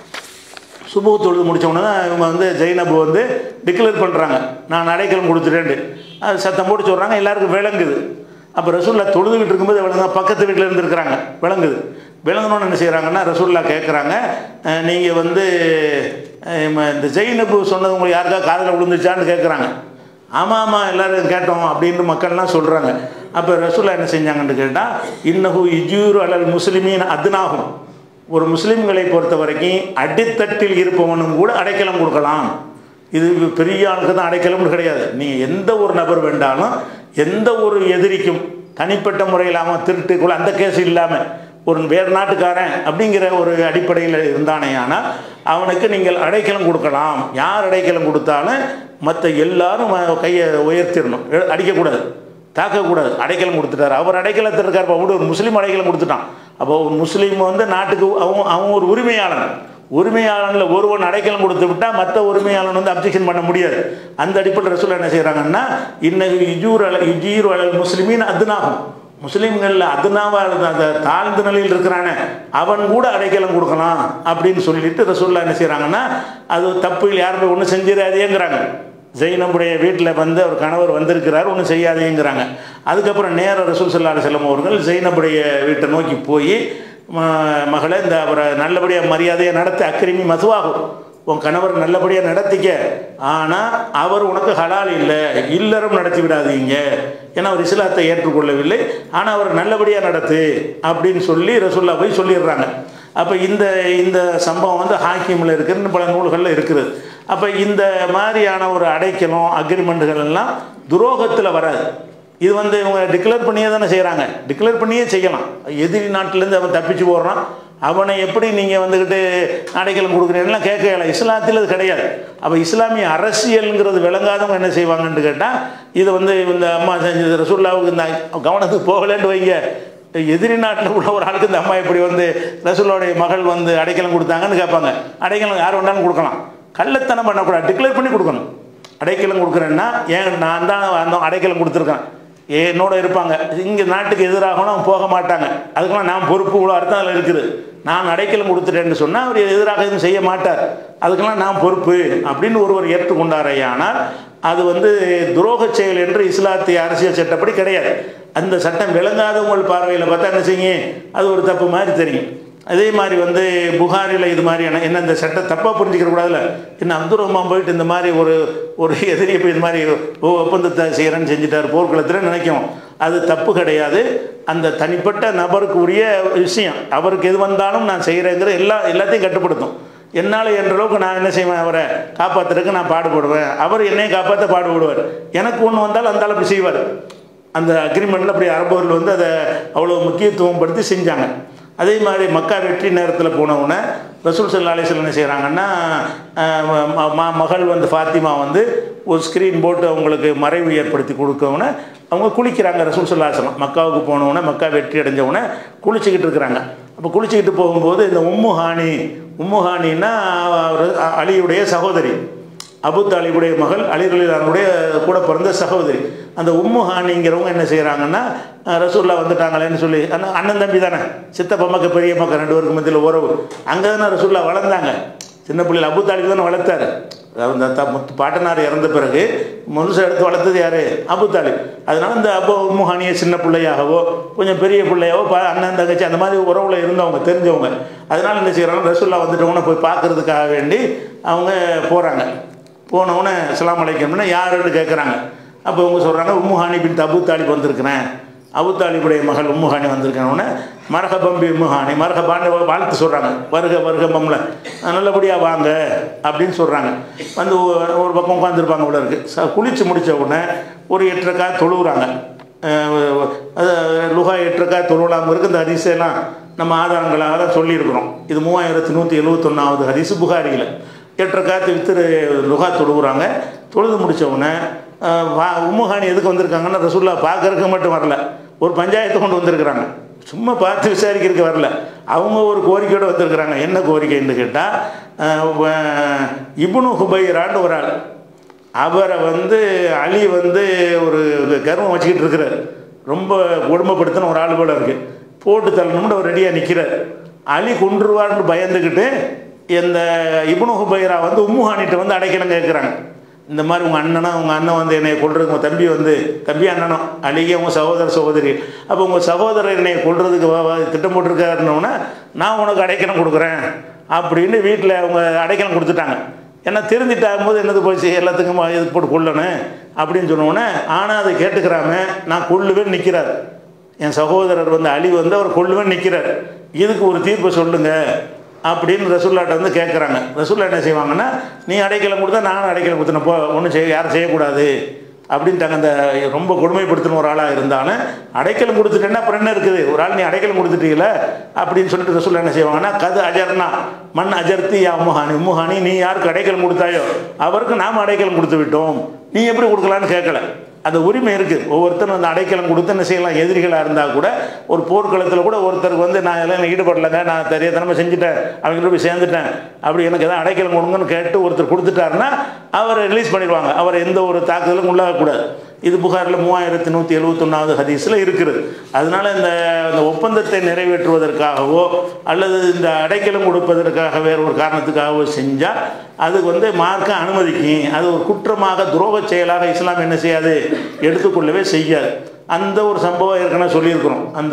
சுபு தொழுது முடிச்ச உடனே தான் இவங்க வந்து ஜெயினப் வந்து டிக்ளேர் பண்ணுறாங்க நான் அடைக்கலம் கொடுத்துட்டேன்ட்டு அது சத்தம் போட்டு சொல்கிறாங்க எல்லாருக்கும் விளங்குது அப்போ ரசூல்லா தொழுதுகிட்டு இருக்கும்போது விளங்க பக்கத்து வீட்டில் இருந்துருக்குறாங்க விளங்குது விளங்கணும்னு என்ன செய்கிறாங்கன்னா ரசூல்லா கேட்குறாங்க நீங்கள் வந்து அஹ், ம- இந்த ஜெயினப்பு சொன்னது உங்களுக்கு யாருக்கா காதில் விழுந்துச்சான்னு கேட்குறாங்க ஆமாம் ஆமாம் எல்லாரும் கேட்டோம் அப்படின்னு மக்கள்லாம் சொல்கிறாங்க அப்போ ரசூல்லா என்ன செஞ்சாங்கன்னு கேட்டால் இன்னஹு இஜூர் அலல் முஸ்லிமீன் அதுனாகும் ஒரு முஸ்லிம்களை பொறுத்த வரைக்கும் அடித்தட்டில் இருப்பவனும் கூட அடைக்கலம் கொடுக்கலாம் இது பெரிய ஆளுக்கு தான் அடைக்கலம்னு கிடையாது நீங்கள் எந்த ஒரு நபர் வேண்டாலும் எந்த ஒரு எதிரிக்கும் தனிப்பட்ட முறையில் அவன் திருட்டுக்குள்ள அந்த கேஸ் இல்லாமல் ஒரு வேறு நாட்டுக்காரன் அப்படிங்கிற ஒரு அடிப்படையில் இருந்தானே ஆனால் அவனுக்கு நீங்கள் அடைக்கலம் கொடுக்கலாம் யார் அடைக்கலம் கொடுத்தாலும் மற்ற எல்லாரும் அவன் கையை உயர்த்திடணும் எ- அடிக்கக்கூடாது தாக்கக்கூடாது அடைக்கலம் கொடுத்துட்டாரு அவர் அடைக்கலத்தில் இருக்கார் அப்போ ஒரு முஸ்லீம் அடைக்கலம் கொடுத்துட்டான் அப்போ ஒரு முஸ்லீம் வந்து நாட்டுக்கு அவன் அவன் ஒரு உரிமையாளன் உரிமையாளனில் ஒருவன் அடைக்கலம் கொடுத்து விட்டால் மற்ற உரிமையாளன் வந்து அப்ஜெக்ஷன் பண்ண முடியாது அந்த அடிப்படையில் ரசூல் என்ன செய்கிறாங்கன்னா இன்னைக்கு இஜூர் அல இஜீர் அலல் முஸ்லிமின் அதுனாகும் முஸ்லீம்களில் அதுனாவா அந்த தாழ்ந்த நிலையில் இருக்கிறானே அவன் கூட அடைக்கலம் கொடுக்கலாம் அப்படின்னு சொல்லிட்டு ரசூல்லா என்ன செய்கிறாங்கன்னா அது தப்பு இல்லை யாருமே ஒன்றும் செஞ்சிடாதேங்கிறாங்க ஜெயினபுடைய வீட்டில் வந்து அவர் கணவர் வந்திருக்கிறார் ஒன்றும் செய்யாதேங்கிறாங்க அதுக்கப்புறம் நேர ரசூல் சல்லா செல்லம் அவர்கள் ஜெயினபுடைய வீட்டை நோக்கி போய் ம- மகளே இந்த அவரை நல்லபடியாக மரியாதையை நடத்தி அக்கிரிமி மதுவாகும் உன் கணவர் நல்லபடியாக நடத்திக்க ஆனால் அவர் உனக்கு ஹலால் இல்லை இல்லறம் நடத்தி விடாதீங்க ஏன்னா அவர் இஸ்லாத்தை ஏற்றுக்கொள்ளவில்லை ஆனால் அவர் நல்லபடியாக நடத்து அப்படின்னு சொல்லி ரசூல்லா போய் சொல்லிடுறாங்க அப்போ இந்த இந்த சம்பவம் வந்து ஹாக்கிமில் இருக்குன்னு பல நூல்களில் இருக்குது அப்போ இந்த மாதிரியான ஒரு அடைக்கலம் அக்ரிமெண்ட்டுகள் எல்லாம் துரோகத்தில் வராது இது வந்து இவங்க டிக்ளேர் பண்ணியே தானே செய்கிறாங்க டிக்ளேர் பண்ணியே செய்யலாம் எதிரி நாட்டிலேருந்து அவன் தப்பிச்சு போடுறான் அவனை எப்படி நீங்கள் வந்துக்கிட்டு அடைக்கலம் கொடுக்குறீங்கலாம் கேட்கல இஸ்லாத்தில் அது கிடையாது அப்போ இஸ்லாமிய அரசியலுங்கிறது விளங்காதவங்க என்ன செய்வாங்கன்னு கேட்டால் இது வந்து இந்த அம்மா செஞ்சது ரசூல்லாவுக்கு இந்த கவனத்துக்கு போகலன்னு வைங்க எதிரி நாட்டில் உள்ள ஒரு ஆளுக்கு இந்த அம்மா இப்படி வந்து ரசூலோடைய மகள் வந்து அடைக்கலம் கொடுத்தாங்கன்னு கேட்பாங்க அடைக்கலம் யார் வேணாலும் கொடுக்கலாம் கள்ளத்தனம் பண்ணக்கூடாது டிக்ளேர் பண்ணி கொடுக்கணும் அடைக்கலம் கொடுக்குறேன்னா ஏன் நான் தான் அந்த அடைக்கலம் கொடுத்துருக்கேன் என்னோட இருப்பாங்க இங்கே நாட்டுக்கு எதிராகணும் அவங்க போக மாட்டாங்க அதுக்கெல்லாம் நான் பொறுப்பு இவ்வளோ அர்த்தம் அதில் இருக்குது நான் அடைக்கலம் கொடுத்துட்டேன்னு சொன்னால் அவர் எதிராக எதுவும் செய்ய மாட்டார் அதுக்கெல்லாம் நான் பொறுப்பு அப்படின்னு ஒருவர் ஏற்றுக்கொண்டாரையானால் அது வந்து துரோக செயல் என்று இஸ்லாத்திய அரசியல் சட்டப்படி கிடையாது அந்த சட்டம் விளங்காதவங்கள் பார்வையில் பார்த்தா என்ன செய்யும் அது ஒரு தப்பு மாதிரி தெரியும் அதே மாதிரி வந்து புகாரில் இது மாதிரியான என்ன இந்த சட்டம் தப்பாக புரிஞ்சுக்கிற கூடாதுல்ல என்ன அப்துல் ரஹ்மான் போயிட்டு இந்த மாதிரி ஒரு ஒரு எதிரியை போய் இது மாதிரி ஓ ஒப்பந்தத்தை செய்கிறேன்னு செஞ்சுட்டார் போர்க்குளத்தில் நினைக்கும் அது தப்பு கிடையாது அந்த தனிப்பட்ட நபருக்கு உரிய விஷயம் அவருக்கு எது வந்தாலும் நான் செய்கிறேங்கிற எல்லா எல்லாத்தையும் கட்டுப்படுத்தும் என்னால் என்ற அளவுக்கு நான் என்ன செய்வேன் அவரை காப்பாற்றுறதுக்கு நான் பாடுபடுவேன் அவர் என்னையும் காப்பாற்ற பாடுபடுவார் எனக்கு ஒன்று வந்தாலும் அந்த அப்படி செய்வார் அந்த அக்ரிமெண்ட்டில் அப்படி அரபர்கள் வந்து அதை அவ்வளோ முக்கியத்துவம் படுத்தி செஞ்சாங்க அதே மாதிரி மக்கா வெற்றி நேரத்தில் போனவுடனே ரசூல் சல்லா அலிஸ்லாம் என்ன செய்கிறாங்கன்னா மகள் வந்து ஃபாத்திமா வந்து ஒரு ஸ்க்ரீன் போட்டு அவங்களுக்கு மறைவு ஏற்படுத்தி கொடுக்கவுடனே அவங்க குளிக்கிறாங்க ரசூல் சல்லா அலிஸ்லாம் மக்காவுக்கு போனவுடனே மக்கா வெற்றி அடைஞ்சவுடனே குளிச்சுக்கிட்டு இருக்கிறாங்க அப்போ குளிச்சுக்கிட்டு போகும்போது இந்த உம்மு ஹானி உம்மு ஹானின்னா அலியுடைய சகோதரி அபு தாலிபுடைய மகள் அலிரலிலானுடைய கூட பிறந்த சகோதரி அந்த உம்மு ஹானிங்கிறவங்க என்ன செய்கிறாங்கன்னா ரசூல்லா வந்துட்டாங்களேன்னு சொல்லி அண்ணன் அண்ணன் தம்பி தானே சித்தப்பா மக்கள் பெரிய மக்கள் ரெண்டு பேருக்கு மத்தியில் உறவு அங்கே தானே ரசூல்லா வளர்ந்தாங்க சின்ன பிள்ளைகள் அபு தாலிப் தானே வளர்த்தாரு அந்த த முத்து பாட்டனார் இறந்த பிறகு முழுசாக எடுத்து வளர்த்தது யார் அபு தாலிப் அதனால இந்த அபு முஹானியை சின்ன பிள்ளையாகவோ கொஞ்சம் பெரிய பிள்ளையாவோ பா அண்ணன் தங்கச்சி அந்த மாதிரி உறவில் இருந்தவங்க தெரிஞ்சவங்க அதனால என்ன செய்கிறாங்க ரசூல்லா வந்துட்டவங்க போய் பார்க்கறதுக்காக வேண்டி அவங்க போகிறாங்க போனவுடனே அஸ்லாம் அலைக்கம்னா யாருன்னு கேட்குறாங்க அப்போ இவங்க சொல்கிறாங்க உம்முஹானி பின் அபு தாலிப் வந்திருக்கிறேன் அபு தாலிபுடைய மகள் உம்முஹானி வந்திருக்கேன்னு மரகபம்பி உம்முஹானி மரகபான்னு வாழ்த்து சொல்கிறாங்க வருக வருக பம்ல நல்லபடியாக வாங்க அப்படின்னு சொல்கிறாங்க வந்து ஒரு பக்கம் உட்காந்துருப்பாங்க உள்ள இருக்குது ச குளித்து முடித்த உடனே ஒரு எட்டரைக்கா தொழுவுறாங்க அது லுகா எட்டரைக்கா தொழுவலாமல் இருக்குது இந்த ஹரிசெல்லாம் நம்ம ஆதாரங்களாக தான் சொல்லியிருக்கிறோம் இது மூவாயிரத்தி நூற்றி எழுபத்தொன்னாவது ஹரிசு புகாரியில் எட்டரை காத்து வித்து லுகா தொழுகிறாங்க தொழுது முடித்தவுடனே வா உம்முஹானி எதுக்கு வந்திருக்காங்கன்னா ரசூல்லா பார்க்கறதுக்கு மட்டும் வரல ஒரு பஞ்சாயத்தை கொண்டு வந்திருக்கிறாங்க சும்மா பார்த்து விசாரிக்கிறதுக்கு வரல அவங்க ஒரு கோரிக்கையோடு வந்திருக்கிறாங்க என்ன கோரிக்கைன்னு கேட்டால் இபுனு ஹுபைரான்னு ஒரு ஆள் அவரை வந்து அலி வந்து ஒரு கர்மம் வச்சுக்கிட்டு இருக்கிறார் ரொம்ப கொடுமைப்படுத்தின ஒரு ஆள் போல இருக்குது போட்டு தள்ளணும்னு அவர் ரெடியாக நிற்கிறார் அலி கொன்றுவார்னு பயந்துக்கிட்டு இந்த இபுனு ஹுபைரா வந்து உம்முஹானிட்ட வந்து அடைக்கலம் கேட்குறாங்க இந்த மாதிரி உங்கள் அண்ணனா உங்கள் அண்ணன் வந்து என்னை கொள்றதுக்கு உங்கள் தம்பி வந்து தம்பி அண்ணனும் அழிக உங்கள் சகோதர சகோதரி அப்போ உங்கள் சகோதரர் என்னை கொள்றதுக்கு திட்டம் போட்டிருக்காருன்னொன்னே நான் உனக்கு அடைக்கலம் கொடுக்குறேன் அப்படின்னு வீட்டில் அவங்க அடைக்கலம் கொடுத்துட்டாங்க ஏன்னா திருந்திட்டாகும் போது என்னது போச்சு எல்லாத்துக்கும் இது போட்டு கொள்ளணும் அப்படின்னு சொன்னோடனே ஆனால் அதை கேட்டுக்கிறாம நான் கொள்ளுவேன் நிற்கிறார் என் சகோதரர் வந்து அழி வந்து அவர் கொள்ளுவேன் நிற்கிறார் இதுக்கு ஒரு தீர்ப்பை சொல்லுங்கள் அப்படின்னு ரசூல்லாட்ட வந்து கேட்குறாங்க ரசூல்லா என்ன செய்வாங்கன்னா நீ அடைக்கலம் கொடுத்தா நானும் அடைக்கலம் கொடுத்தேன் போ ஒன்றும் செய்ய யாரும் செய்யக்கூடாது அப்படின்ட்டாங்க அந்த ரொம்ப கொடுமைப்படுத்தின ஒரு ஆளாக இருந்தாலும் அடைக்கலம் கொடுத்துட்டேன்னா அப்புறம் என்ன இருக்குது ஒரு ஆள் நீ அடைக்கலம் கொடுத்துட்டீங்கள அப்படின்னு சொல்லிட்டு ரசூல்லா என்ன செய்வாங்கன்னா கது அஜர்னா மண் அஜர்த்தி யா முஹானி முஹானி நீ யாருக்கு அடைக்கலம் கொடுத்தாயோ அவருக்கு நாம் அடைக்கலம் கொடுத்து விட்டோம் நீ எப்படி கொடுக்கலான்னு கேட்கல அந்த உரிமை இருக்குது ஒவ்வொருத்தரும் அந்த அடைக்கலம் கொடுத்து என்ன செய்யலாம் எதிரிகளாக இருந்தால் கூட ஒரு போர்க்களத்தில் கூட ஒருத்தருக்கு வந்து நான் எல்லாம் ஈடுபடலைங்க நான் தெரியத்தனமாக செஞ்சுட்டேன் அவங்கள்ட்ட போய் சேர்ந்துட்டேன் அப்படி எனக்கு எதாவது அடைக்கலம் கொடுங்கன்னு கேட்டு ஒருத்தர் கொடுத்துட்டாருன்னா அவரை ரிலீஸ் பண்ணிடுவாங்க அவர் எந்த ஒரு தாக்குதலும் உள்ளாகக்கூடாது இது புகாரில் மூவாயிரத்தி நூற்றி எழுபத்தொன்னாவது ஹதீஸில் இருக்குது அதனால் இந்த இந்த ஒப்பந்தத்தை நிறைவேற்றுவதற்காகவோ அல்லது இந்த அடைக்கலம் கொடுப்பதற்காக வேறு ஒரு காரணத்துக்காகவோ செஞ்சால் அதுக்கு வந்து மார்க்க அனுமதிக்கும் அது ஒரு குற்றமாக துரோக செயலாக இஸ்லாம் என்ன செய்யாது எடுத்துக்கொள்ளவே செய்யாது அந்த ஒரு சம்பவம் ஏற்கனவே சொல்லியிருக்கிறோம் அந்த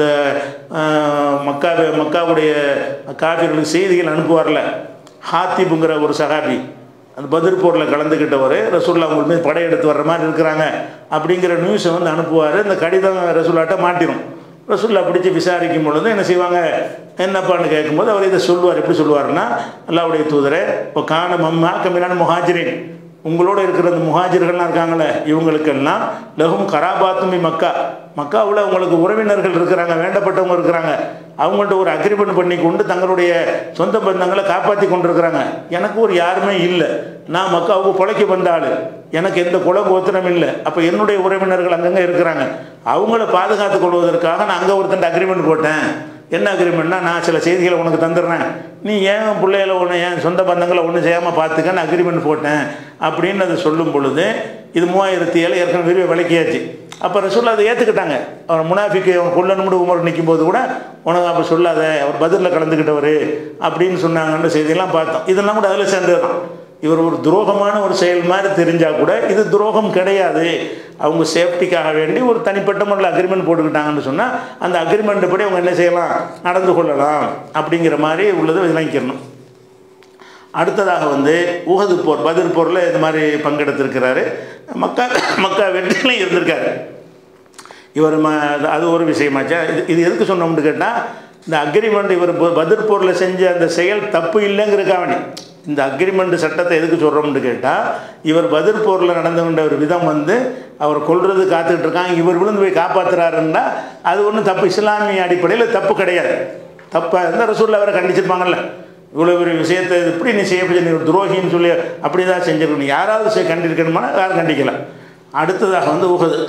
மக்கா மக்காவுடைய காவிர்களுக்கு செய்திகள் அனுப்புவார்ல ஹாத்திபுங்கிற ஒரு சகாபி அந்த பதிர் போரில் கலந்துக்கிட்டவர் ரசூல்லா அவங்க மீது படையெடுத்து வர்ற மாதிரி இருக்கிறாங்க அப்படிங்கிற நியூஸை வந்து அனுப்புவார் இந்த கடிதம் ரசூல்லாட்ட மாட்டிடும் ரசூல்லா பிடிச்சி விசாரிக்கும் பொழுது என்ன செய்வாங்க என்னப்பான்னு கேட்கும்போது அவர் இதை சொல்லுவார் எப்படி சொல்லுவார்னா அல்லாவுடைய தூதரை இப்போ காண மம்மா கம்மினான முஹாஜிரின் உங்களோட இருக்கிற அந்த முஹாஜிர்கள்லாம் இருக்காங்களே இவங்களுக்கெல்லாம் லகும் கராபாத்துமி மக்கா மக்காவில் உங்களுக்கு உறவினர்கள் இருக்கிறாங்க வேண்டப்பட்டவங்க இருக்கிறாங்க அவங்கள்ட்ட ஒரு அக்ரிமெண்ட் பண்ணி கொண்டு தங்களுடைய சொந்த பந்தங்களை காப்பாற்றி கொண்டிருக்கிறாங்க எனக்கு ஒரு யாருமே இல்லை நான் மக்காவுக்கு பொழைக்க வந்த ஆள் எனக்கு எந்த குலம் கோத்திரம் இல்லை அப்போ என்னுடைய உறவினர்கள் அங்கங்கே இருக்கிறாங்க அவங்கள பாதுகாத்து கொள்வதற்காக நான் அங்கே ஒருத்தன் அக்ரிமெண்ட் போட்டேன் என்ன அக்ரிமெண்ட்னா நான் சில செய்திகளை உனக்கு தந்துடுறேன் நீ ஏன் பிள்ளைகளை ஒன்று ஏன் சொந்த பந்தங்களை ஒன்றும் செய்யாமல் பார்த்துக்க நான் அக்ரிமெண்ட் போட்டேன் அப்படின்னு அதை சொல்லும் பொழுது இது மூவாயிரத்தி ஏழு ஏற்கனவே விரிவாக விளக்கியாச்சு அப்போ ரசூல்லா அதை ஏற்றுக்கிட்டாங்க அவர் முனாஃபிக்கு அவன் கொல்லணும்னு உமர் நிற்கும் போது கூட உனக்கு அப்போ சொல்லாத அவர் பதிலில் கலந்துக்கிட்டவர் அப்படின்னு சொன்னாங்கன்ற செய்தியெல்லாம் பார்த்தோம் இதெல்லாம் கூட அதில் சேர்ந்துதான் இவர் ஒரு துரோகமான ஒரு செயல் மாதிரி தெரிஞ்சால் கூட இது துரோகம் கிடையாது அவங்க சேஃப்டிக்காக வேண்டி ஒரு தனிப்பட்ட முறையில் அக்ரிமெண்ட் போட்டுக்கிட்டாங்கன்னு சொன்னால் அந்த அக்ரிமெண்ட் படி அவங்க என்ன செய்யலாம் நடந்து கொள்ளலாம் அப்படிங்கிற மாதிரி உள்ளதை விளங்கிக்கணும் அடுத்ததாக வந்து உகது போர் பதில் போரில் இது மாதிரி பங்கெடுத்திருக்கிறாரு மக்கா மக்கா வெற்றிலையும் இருந்திருக்காரு இவர் ம அது ஒரு விஷயமாச்சா இது இது எதுக்கு சொன்னோம்னு கேட்டால் இந்த அக்ரிமெண்ட் இவர் ப- பதில் போரில் செஞ்ச அந்த செயல் தப்பு இல்லைங்கிறக்காவணி இந்த அக்ரிமெண்ட் சட்டத்தை எதுக்கு சொல்கிறோம்னு கேட்டால் இவர் பதில் போரில் நடந்து கொண்ட ஒரு விதம் வந்து அவர் கொல்றது காத்துக்கிட்டு இருக்காங்க இவர் விழுந்து போய் காப்பாற்றுறாருன்னா அது ஒன்றும் தப்பு இஸ்லாமிய அடிப்படையில் தப்பு கிடையாது தப்பாக இருந்தால் ரசூலில் அவரை கண்டிச்சிருப்பாங்கல்ல இவ்வளோ பெரிய விஷயத்தை இப்படி நீ செய்ய நீ ஒரு துரோகின்னு சொல்லி அப்படி தான் செஞ்சிருக்கணும் யாராவது செய் கண்டிருக்கணுமானா யாரும் கண்டிக்கல அடுத்ததாக வந்து உகது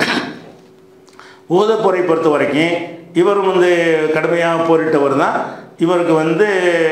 ஊதப்போரை பொறுத்த வரைக்கும் இவரும் வந்து கடுமையாக போரிட்டவர் தான் இவருக்கு வந்து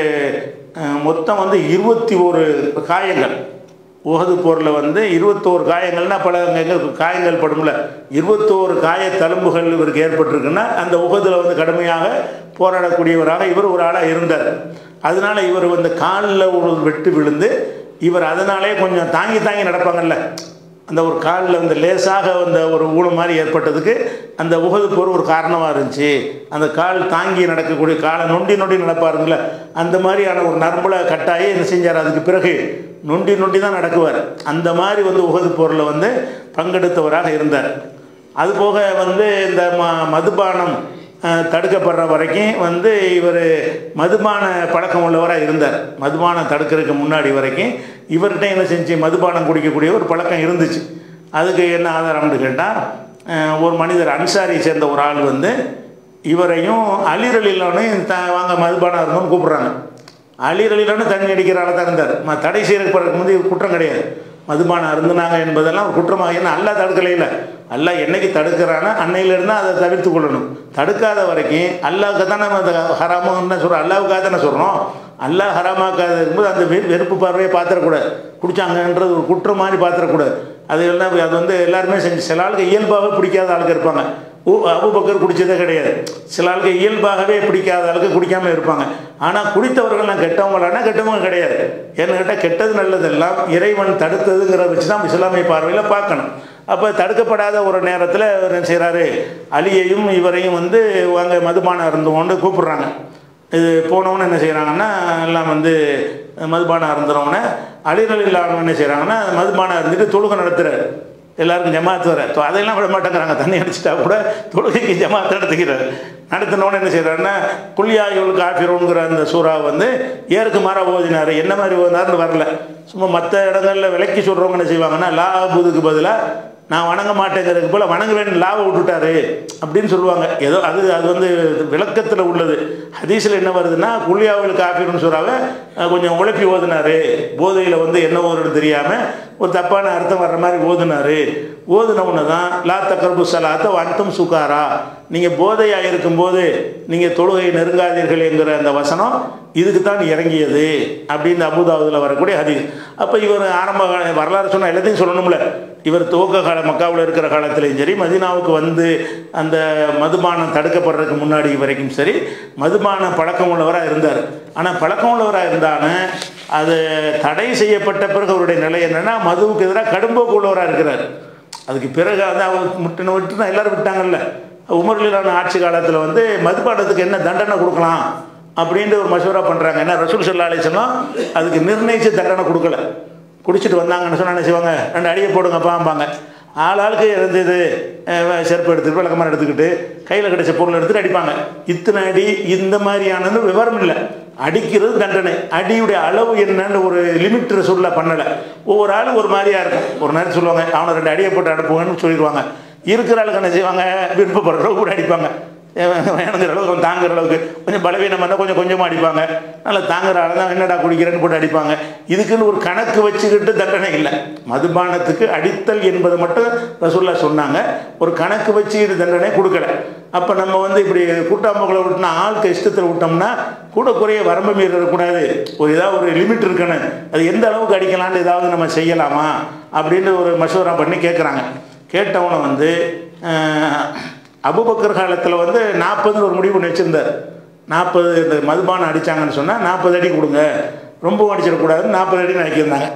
அஹ், மொத்தம் வந்து இருபத்தி ஒரு காயங்கள் உகது போரில் வந்து இருபத்தோரு காயங்கள்னா பல அங்கங்கே காயங்கள் படும்ல இருபத்தோரு காய தழும்புகள் இவருக்கு ஏற்பட்டிருக்குன்னா அந்த உகதில் வந்து கடுமையாக போராடக்கூடியவராக இவர் ஒரு ஆளாக இருந்தார் அதனால இவர் வந்து காலில் ஒரு வெட்டு விழுந்து இவர் அதனாலே கொஞ்சம் தாங்கி தாங்கி நடப்பாங்கல்ல அந்த ஒரு காலில் வந்து லேசாக அந்த ஒரு ஊனம் மாதிரி ஏற்பட்டதுக்கு அந்த உகது போர் ஒரு காரணமாக இருந்துச்சு அந்த கால் தாங்கி நடக்கக்கூடிய காலை நொண்டி நொண்டி நடப்பாருங்கள அந்த மாதிரியான ஒரு நரம்புல கட்டாயி என்ன செஞ்சார் அதுக்கு பிறகு நொண்டி நொண்டி தான் நடக்குவார் அந்த மாதிரி வந்து உகது போரில் வந்து பங்கெடுத்தவராக இருந்தார் அதுபோக வந்து இந்த ம மதுபானம் அஹ், தடுக்கப்படுற வரைக்கும் வந்து இவர் மதுபான பழக்கம் உள்ளவராக இருந்தார் மதுபானம் தடுக்கிறதுக்கு முன்னாடி வரைக்கும் இவர்கிட்ட என்ன செஞ்சு மதுபானம் குடிக்கக்கூடிய ஒரு பழக்கம் இருந்துச்சு அதுக்கு என்ன ஆதாரம்னு கேட்டால் ஒரு மனிதர் அன்சாரியை சேர்ந்த ஒரு ஆள் வந்து இவரையும் அலிரலிலனையும் த வாங்க மதுபானம் இருந்தோம்னு கூப்பிட்றாங்க அலிரலிலன்னு தண்ணி அடிக்கிற ஆளாக தான் இருந்தார் ம தடை செய்யறதுக்கு வந்து இது குற்றம் கிடையாது மதுபானம் அருந்துனாங்க என்பதெல்லாம் ஒரு குற்றமாக ஏன்னா அல்லா தடுக்கலை இல்லை அல்லா என்னைக்கு தடுக்கிறானோ அன்னையிலிருந்து அதை தவிர்த்து கொள்ளணும் தடுக்காத வரைக்கும் அல்லாவுக்கு தான் நம்ம அந்த ஹராமும் என்ன சொல்கிறோம் அல்லாவுக்காக தானே சொல்கிறோம் அல்லாஹ் ஹராமாக்காத இருக்கும்போது அந்த வெ- வெறுப்பு பார்வையை பார்த்துடக்கூடாது குடிச்சாங்கன்றது ஒரு குற்றம் மாதிரி பார்த்துடக்கூடாது அது எல்லாம் அது வந்து எல்லாருமே செஞ்சு சில ஆளுக்கு இயல்பாகவே பிடிக்காத ஆளுங்க இருப்பாங்க ஓ அபுபக்கர் குடிச்சதே கிடையாது சில ஆளுக்கு இயல்பாகவே பிடிக்காத ஆளுக்கு குடிக்காம இருப்பாங்க ஆனால் குடித்தவர்கள்லாம் கெட்டவங்களானா கெட்டவங்க கிடையாது ஏன்னு கேட்டால் கெட்டது நல்லதெல்லாம் இறைவன் தடுத்ததுங்கிறத வச்சு தான் இஸ்லாமிய பார்வையில் பார்க்கணும் அப்போ தடுக்கப்படாத ஒரு நேரத்தில் இவர் என்ன செய்கிறாரு அலியையும் இவரையும் வந்து வாங்க மதுபானம் இருந்தவொண்டு கூப்பிடுறாங்க இது போனவொன்னு என்ன செய்கிறாங்கன்னா எல்லாம் வந்து மதுபானம் அருந்துறவன அலிரல் இல்லாமல் என்ன செய்கிறாங்கன்னா மதுபானம் இருந்துட்டு தொழுகை நடத்துகிறார் எல்லாருக்கும் ஜமாத்து வர தொ- அதையெல்லாம் விட மாட்டேங்கிறாங்க தண்ணி அடிச்சிட்டா கூட தொழுகைக்கு ஜமாத் நடத்துகிறார் நடத்தினோன்னு என்ன செய்கிறாருன்னா குல்யாயுல் காஃபிரோங்கிற அந்த சூறா வந்து ஏருக்கு மாறாக ஓதினார் என்ன மாதிரி ஓதினார்னு வரல சும்மா மற்ற இடங்களில் விலைக்கு சொல்கிறவங்க என்ன செய்வாங்கன்னா லா புதுக்கு பதிலாக நான் வணங்க மாட்டேங்கிறதுக்கு போல் வணங்க வேண்டும் லாவை விட்டுட்டாரு அப்படின்னு சொல்லுவாங்க ஏதோ அது அது வந்து விளக்கத்தில் உள்ளது ஹதீஸில் என்ன வருதுன்னா குல்யாவில் காஃபிர்னு சொல்கிறாங்க கொஞ்சம் உழைப்பி ஓதுனாரு போதையில் வந்து என்ன ஓதுன்னு தெரியாமல் ஒரு தப்பான அர்த்தம் வர்ற மாதிரி ஓதுனாரு ஓதுன உடனே தான் லா தக்கர்பு சலாத்த வந்தம் சுகாரா நீங்கள் போதையாக இருக்கும்போது நீங்கள் தொழுகை நெருங்காதீர்கள் என்கிற அந்த வசனம் இதுக்கு தான் இறங்கியது அப்படின்னு அபுதாபுதில் வரக்கூடிய ஹதீஸ் அப்போ இவர் ஆரம்ப கால வரலாறு சொன்னால் எல்லாத்தையும் சொல்லணும்ல இவர் துவக்க கால மக்காவில் இருக்கிற காலத்திலையும் சரி மதீனாவுக்கு வந்து அந்த மதுபானம் தடுக்கப்படுறதுக்கு முன்னாடி வரைக்கும் சரி மதுபான பழக்கம் உள்ளவராக இருந்தார் ஆனால் பழக்கம் உள்ளவராக இருந்தானே அது தடை செய்யப்பட்ட பிறகு அவருடைய நிலை என்னன்னா மதுவுக்கு எதிராக கடும்போக்கு உள்ளவராக இருக்கிறார் அதுக்கு பிறகு வந்து அவர் முட்டின விட்டுனா எல்லாரும் விட்டாங்கல்ல உமர்லான ஆட்சி காலத்தில் வந்து மதுபானத்துக்கு என்ன தண்டனை கொடுக்கலாம் அப்படின்ட்டு ஒரு மசூரா பண்ணுறாங்க ஏன்னா ரசூல் சல்லா அலிஸ்லாம் அதுக்கு நிர்ணயிச்சு தண்டனை கொடுக்கல குடிச்சிட்டு வந்தாங்கன்னு சொன்னா என்ன செய்வாங்க ரெண்டு அடியை போடுங்கப்பாம்பாங்க ஆள் ஆளுக்கு இருந்தது அஹ், செருப்பு எடுத்துக்கிட்டு விளக்கமாக எடுத்துக்கிட்டு கையில் கிடைச்ச பொருள் எடுத்துட்டு அடிப்பாங்க இத்தனை அடி இந்த மாதிரியானது விவரம் இல்லை அடிக்கிறது தண்டனை அடியுடைய அளவு என்னன்னு ஒரு லிமிட் சொல்ல பண்ணலை ஒவ்வொரு ஆளும் ஒரு மாதிரியா இருக்கும் ஒரு நேரம் சொல்லுவாங்க அவனை ரெண்டு அடியை போட்டு அனுப்புங்கன்னு சொல்லிடுவாங்க இருக்கிற ஆளுக்கு என்ன செய்வாங்க விருப்பப்படுறவங்க கூட அடிப்பாங்க வேணுங்கிற அளவுக்கு அவன் தாங்குற அளவுக்கு கொஞ்சம் பலவீனம் இருந்தால் கொஞ்சம் கொஞ்சமாக அடிப்பாங்க நல்லா தாங்குற ஆள் தான் என்னடா குடிக்கிறேன்னு போட்டு அடிப்பாங்க இதுக்குன்னு ஒரு கணக்கு வச்சுக்கிட்டு தண்டனை இல்லை மதுபானத்துக்கு அடித்தல் என்பதை மட்டும் ரசூல்லா சொன்னாங்க ஒரு கணக்கு வச்சுக்கிட்டு தண்டனை கொடுக்கல அப்போ நம்ம வந்து இப்படி கூட்டாம்புகளை விட்டுனா ஆளுக்கு இஷ்டத்தில் விட்டோம்னா கூட குறைய வரம்பு மீறக்கூடாது ஒரு ஏதாவது ஒரு லிமிட் இருக்கணும் அது எந்த அளவுக்கு அடிக்கலான்னு ஏதாவது நம்ம செய்யலாமா அப்படின்னு ஒரு மசோரா பண்ணி கேட்குறாங்க கேட்டவனை வந்து அபுபக்கர் காலத்தில் வந்து நாற்பதுன்னு ஒரு முடிவு பண்ணி வச்சுருந்தார் நாற்பது இந்த மதுபானம் அடித்தாங்கன்னு சொன்னால் நாற்பது அடி கொடுங்க ரொம்ப அடிச்சிடக்கூடாதுன்னு நாற்பது அடி நினைக்கிருந்தாங்க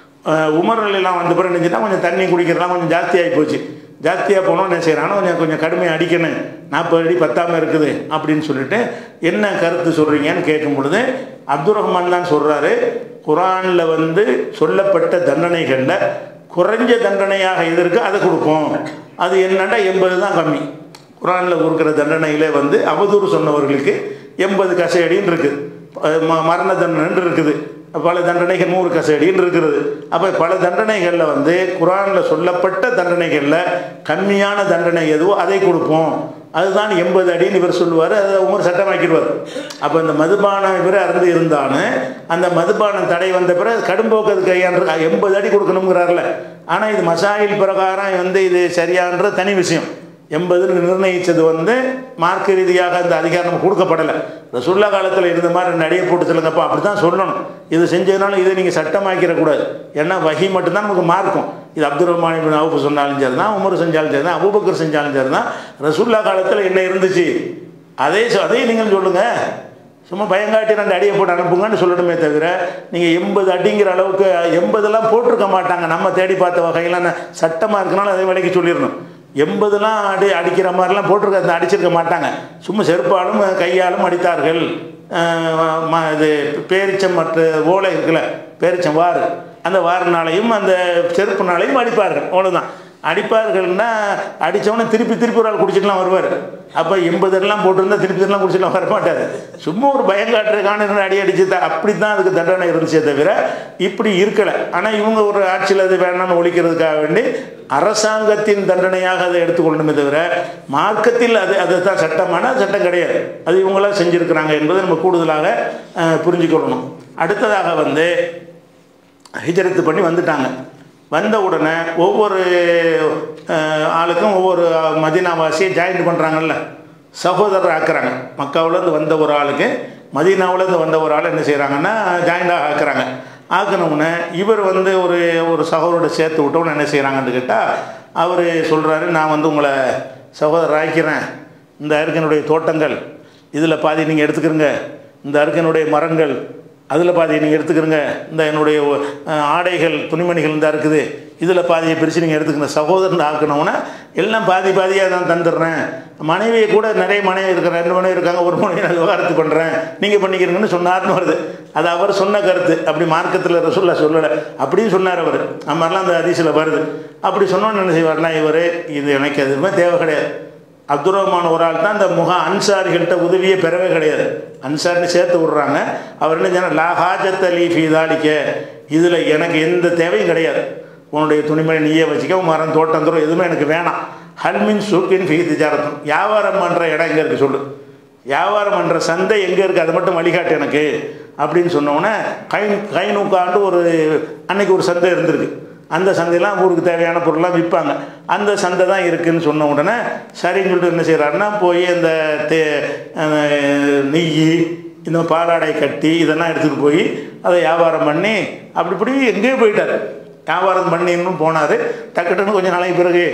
உமர் எல்லாம் வந்த பிறகு நினச்சிட்டா கொஞ்சம் தண்ணி குடிக்கிறதுலாம் கொஞ்சம் ஜாஸ்தியாகி போச்சு ஜாஸ்தியாக போனோம் என்ன செய்கிறாங்கன்னா கொஞ்சம் கொஞ்சம் கடுமையாக அடிக்கணும் நாற்பது அடி பத்தாமல் இருக்குது அப்படின்னு சொல்லிட்டு என்ன கருத்து சொல்கிறீங்கன்னு கேட்கும் பொழுது அப்துல் ரஹ்மான் தான் சொல்கிறாரு குரானில் வந்து சொல்லப்பட்ட தண்டனைகளில் குறைஞ்ச தண்டனையாக எது இருக்கோ அதை கொடுப்போம் அது என்னன்னா எண்பது தான் கம்மி குரானில் கொடுக்குற தண்டனையிலே வந்து அவதூறு சொன்னவர்களுக்கு எண்பது கசையடின்னு இருக்குது ம மரண தண்டனை இருக்குது பல தண்டனைகள் நூறு கசையடின்னு இருக்கிறது அப்போ பல தண்டனைகளில் வந்து குரானில் சொல்லப்பட்ட தண்டனைகளில் கம்மியான தண்டனை எதுவோ அதை கொடுப்போம் அதுதான் எண்பது அடின்னு இவர் சொல்லுவார் அதை உமர் சட்டமாக்கிடுவார் அப்போ இந்த மதுபானம் இவர் அறந்து இருந்தாலும் அந்த மதுபானம் தடை வந்த பிறகு கடும்போக்கு அது கையாண்டு எண்பது அடி கொடுக்கணுங்கிறார்ல ஆனால் இது மசாயில் பிரகாரம் வந்து இது சரியான்ற தனி விஷயம் எண்பதுன்னு நிர்ணயித்தது வந்து மார்க்க ரீதியாக அந்த அதிகாரம் கொடுக்கப்படலை ரசுல்லா காலத்தில் இருந்த மாதிரி ரெண்டு அடியை போட்டு சொல்லுங்கப்பா அப்படி தான் சொல்லணும் இது செஞ்சதுனால இதை நீங்கள் சட்டமாக்கிடக்கூடாது ஏன்னா வகி மட்டும்தான் நமக்கு மார்க்கும் இது அப்துல் ரஹ்மான் இபின் அவுப்பு சொன்னாலும் சரி தான் உமர் செஞ்சாலும் சரி தான் அபூபக்கர் செஞ்சாலும் சரி தான் ரசுல்லா காலத்தில் என்ன இருந்துச்சு அதே சொ- அதையும் நீங்கள் சொல்லுங்கள் சும்மா பயங்காட்டி ரெண்டு அடியை போட்டு அனுப்புங்கன்னு சொல்லணுமே தவிர நீங்கள் எண்பது அடிங்கிற அளவுக்கு எண்பதெல்லாம் போட்டிருக்க மாட்டாங்க நம்ம தேடி பார்த்த வகையெல்லாம் சட்டமாக இருக்கனால அதை விலைக்கு சொல்லிடணும் எண்பதுலாம் அடி அடிக்கிற மாதிரிலாம் போட்டிருக்க அடிச்சிருக்க மாட்டாங்க சும்மா செருப்பாலும் கையாலும் அடித்தார்கள் அஹ் ம- இது பேரிச்சம் மற்ற ஓலை இருக்குல்ல பேரிச்சம் வாறு அந்த வாரினாலையும் அந்த செருப்புனாலையும் அடிப்பார்கள் அவ்வளோதான் அடிப்பார்கள்னா அடித்தவொடனே திருப்பி திருப்பி ஒரு ஆள் குடிச்சிட்டுலாம் வருவார் அப்போ எண்பதுலாம் போட்டிருந்தா திருப்பி திருலாம் குடிச்சிட்டுலாம் வர மாட்டார் சும்மா ஒரு பயங்காட்டுறதுக்கான ரெண்டு அடி அடிச்சு தான் அப்படி தான் அதுக்கு தண்டனை இருந்துச்சே தவிர இப்படி இருக்கலை ஆனால் இவங்க ஒரு ஆட்சியில் அது வேணாம்னு ஒழிக்கிறதுக்காக வேண்டி அரசாங்கத்தின் தண்டனையாக அதை எடுத்துக்கொள்ளணுமே தவிர மார்க்கத்தில் அது அது தான் சட்டமான சட்டம் கிடையாது அது இவங்களாம் செஞ்சுருக்கிறாங்க என்பதை நம்ம கூடுதலாக அஹ், புரிஞ்சுக்கொள்ளணும் அடுத்ததாக வந்து ஹிஜரத்து பண்ணி வந்துட்டாங்க வந்த உடனே ஒவ்வொரு அஹ், ஆளுக்கும் ஒவ்வொரு மதீனாவாசியை ஜாயின் பண்ணுறாங்கல்ல சகோதரர் ஆக்குறாங்க மக்காவுலேருந்து வந்த ஒரு ஆளுக்கு மதீனாவுலேருந்து வந்த ஒரு ஆள் என்ன செய்கிறாங்கன்னா ஜாயிண்டாக ஆக்குறாங்க ஆக்கினவுடனே இவர் வந்து ஒரு ஒரு சகோதரோட சேர்த்து விட்டவுடனே என்ன செய்கிறாங்கன்னு கேட்டால் அவர் சொல்கிறாரு நான் வந்து உங்களை சகோதரர் ஆக்கிறேன் இந்த அருக்கனுடைய தோட்டங்கள் இதில் பாதி நீங்கள் எடுத்துக்கிறங்க இந்த அருக்கனுடைய மரங்கள் அதில் பாதியை நீங்கள் எடுத்துக்கிறங்க இந்த என்னுடைய அஹ், ஆடைகள் துணிமணிகள் இந்த இருக்குது இதில் பாதியை பிரித்து நீங்கள் எடுத்துக்கங்க சகோதரன் ஆக்கணும்னா எல்லாம் பாதி பாதியாக தான் தந்துடுறேன் மனைவியை கூட நிறைய மனைவி இருக்கிற ரெண்டு மனைவி இருக்காங்க ஒரு மனைவி நான் விவகாரத்து பண்ணுறேன் நீங்கள் பண்ணிக்கிறீங்கன்னு சொன்னார்னு வருது அது அவர் சொன்ன கருத்து அப்படி மார்க்கத்தில் ரசூல்லா சொல்லலை அப்படியும் சொன்னார் அவர் அந்த மாதிரிலாம் அந்த அதிசயில் வருது அப்படி சொன்னோன்னு என்ன செய்வார்னா இவர் இது எனக்கு எதுவுமே தேவை கிடையாது அப்துல் ரஹ்மான் ஒரு ஆள் தான் இந்த முக அன்சாரிகள்கிட்ட உதவியே பெறவே கிடையாது அன்சார்னு சேர்த்து விட்றாங்க அவர் என்ன சொன்னார் லா ஹாஜத் அலி ஃபீதாலிக்க இதில் எனக்கு எந்த தேவையும் கிடையாது உன்னுடைய துணிமணி நீயே வச்சுக்க உன் மரம் தோட்டம் தூரம் எதுவுமே எனக்கு வேணாம் ஹல்மின் சூக்கின் ஃபீ திஜாரத்தும் வியாபாரம் பண்ணுற இடம் எங்கே இருக்குது சொல்லு வியாபாரம் பண்ணுற சந்தை எங்கே இருக்குது அது மட்டும் வழிகாட்டு எனக்கு அப்படின்னு சொன்னோன்னே கை கைநூக்காண்டு ஒரு அன்னைக்கு ஒரு சந்தை இருந்திருக்கு அந்த சந்தையெல்லாம் ஊருக்கு தேவையான பொருள்லாம் விற்பாங்க அந்த சந்தை தான் இருக்குதுன்னு சொன்ன உடனே சரின்னு சொல்லிட்டு என்ன செய்கிறாருன்னா போய் அந்த தே அஹ் நெய் இந்த பாலாடை கட்டி இதெல்லாம் எடுத்துகிட்டு போய் அதை வியாபாரம் பண்ணி அப்படி இப்படி எங்கேயோ போயிட்டார் வியாபாரம் பண்ணின்னு போனார் டக்குட்டுன்னு கொஞ்சம் நாளைக்கு பிறகு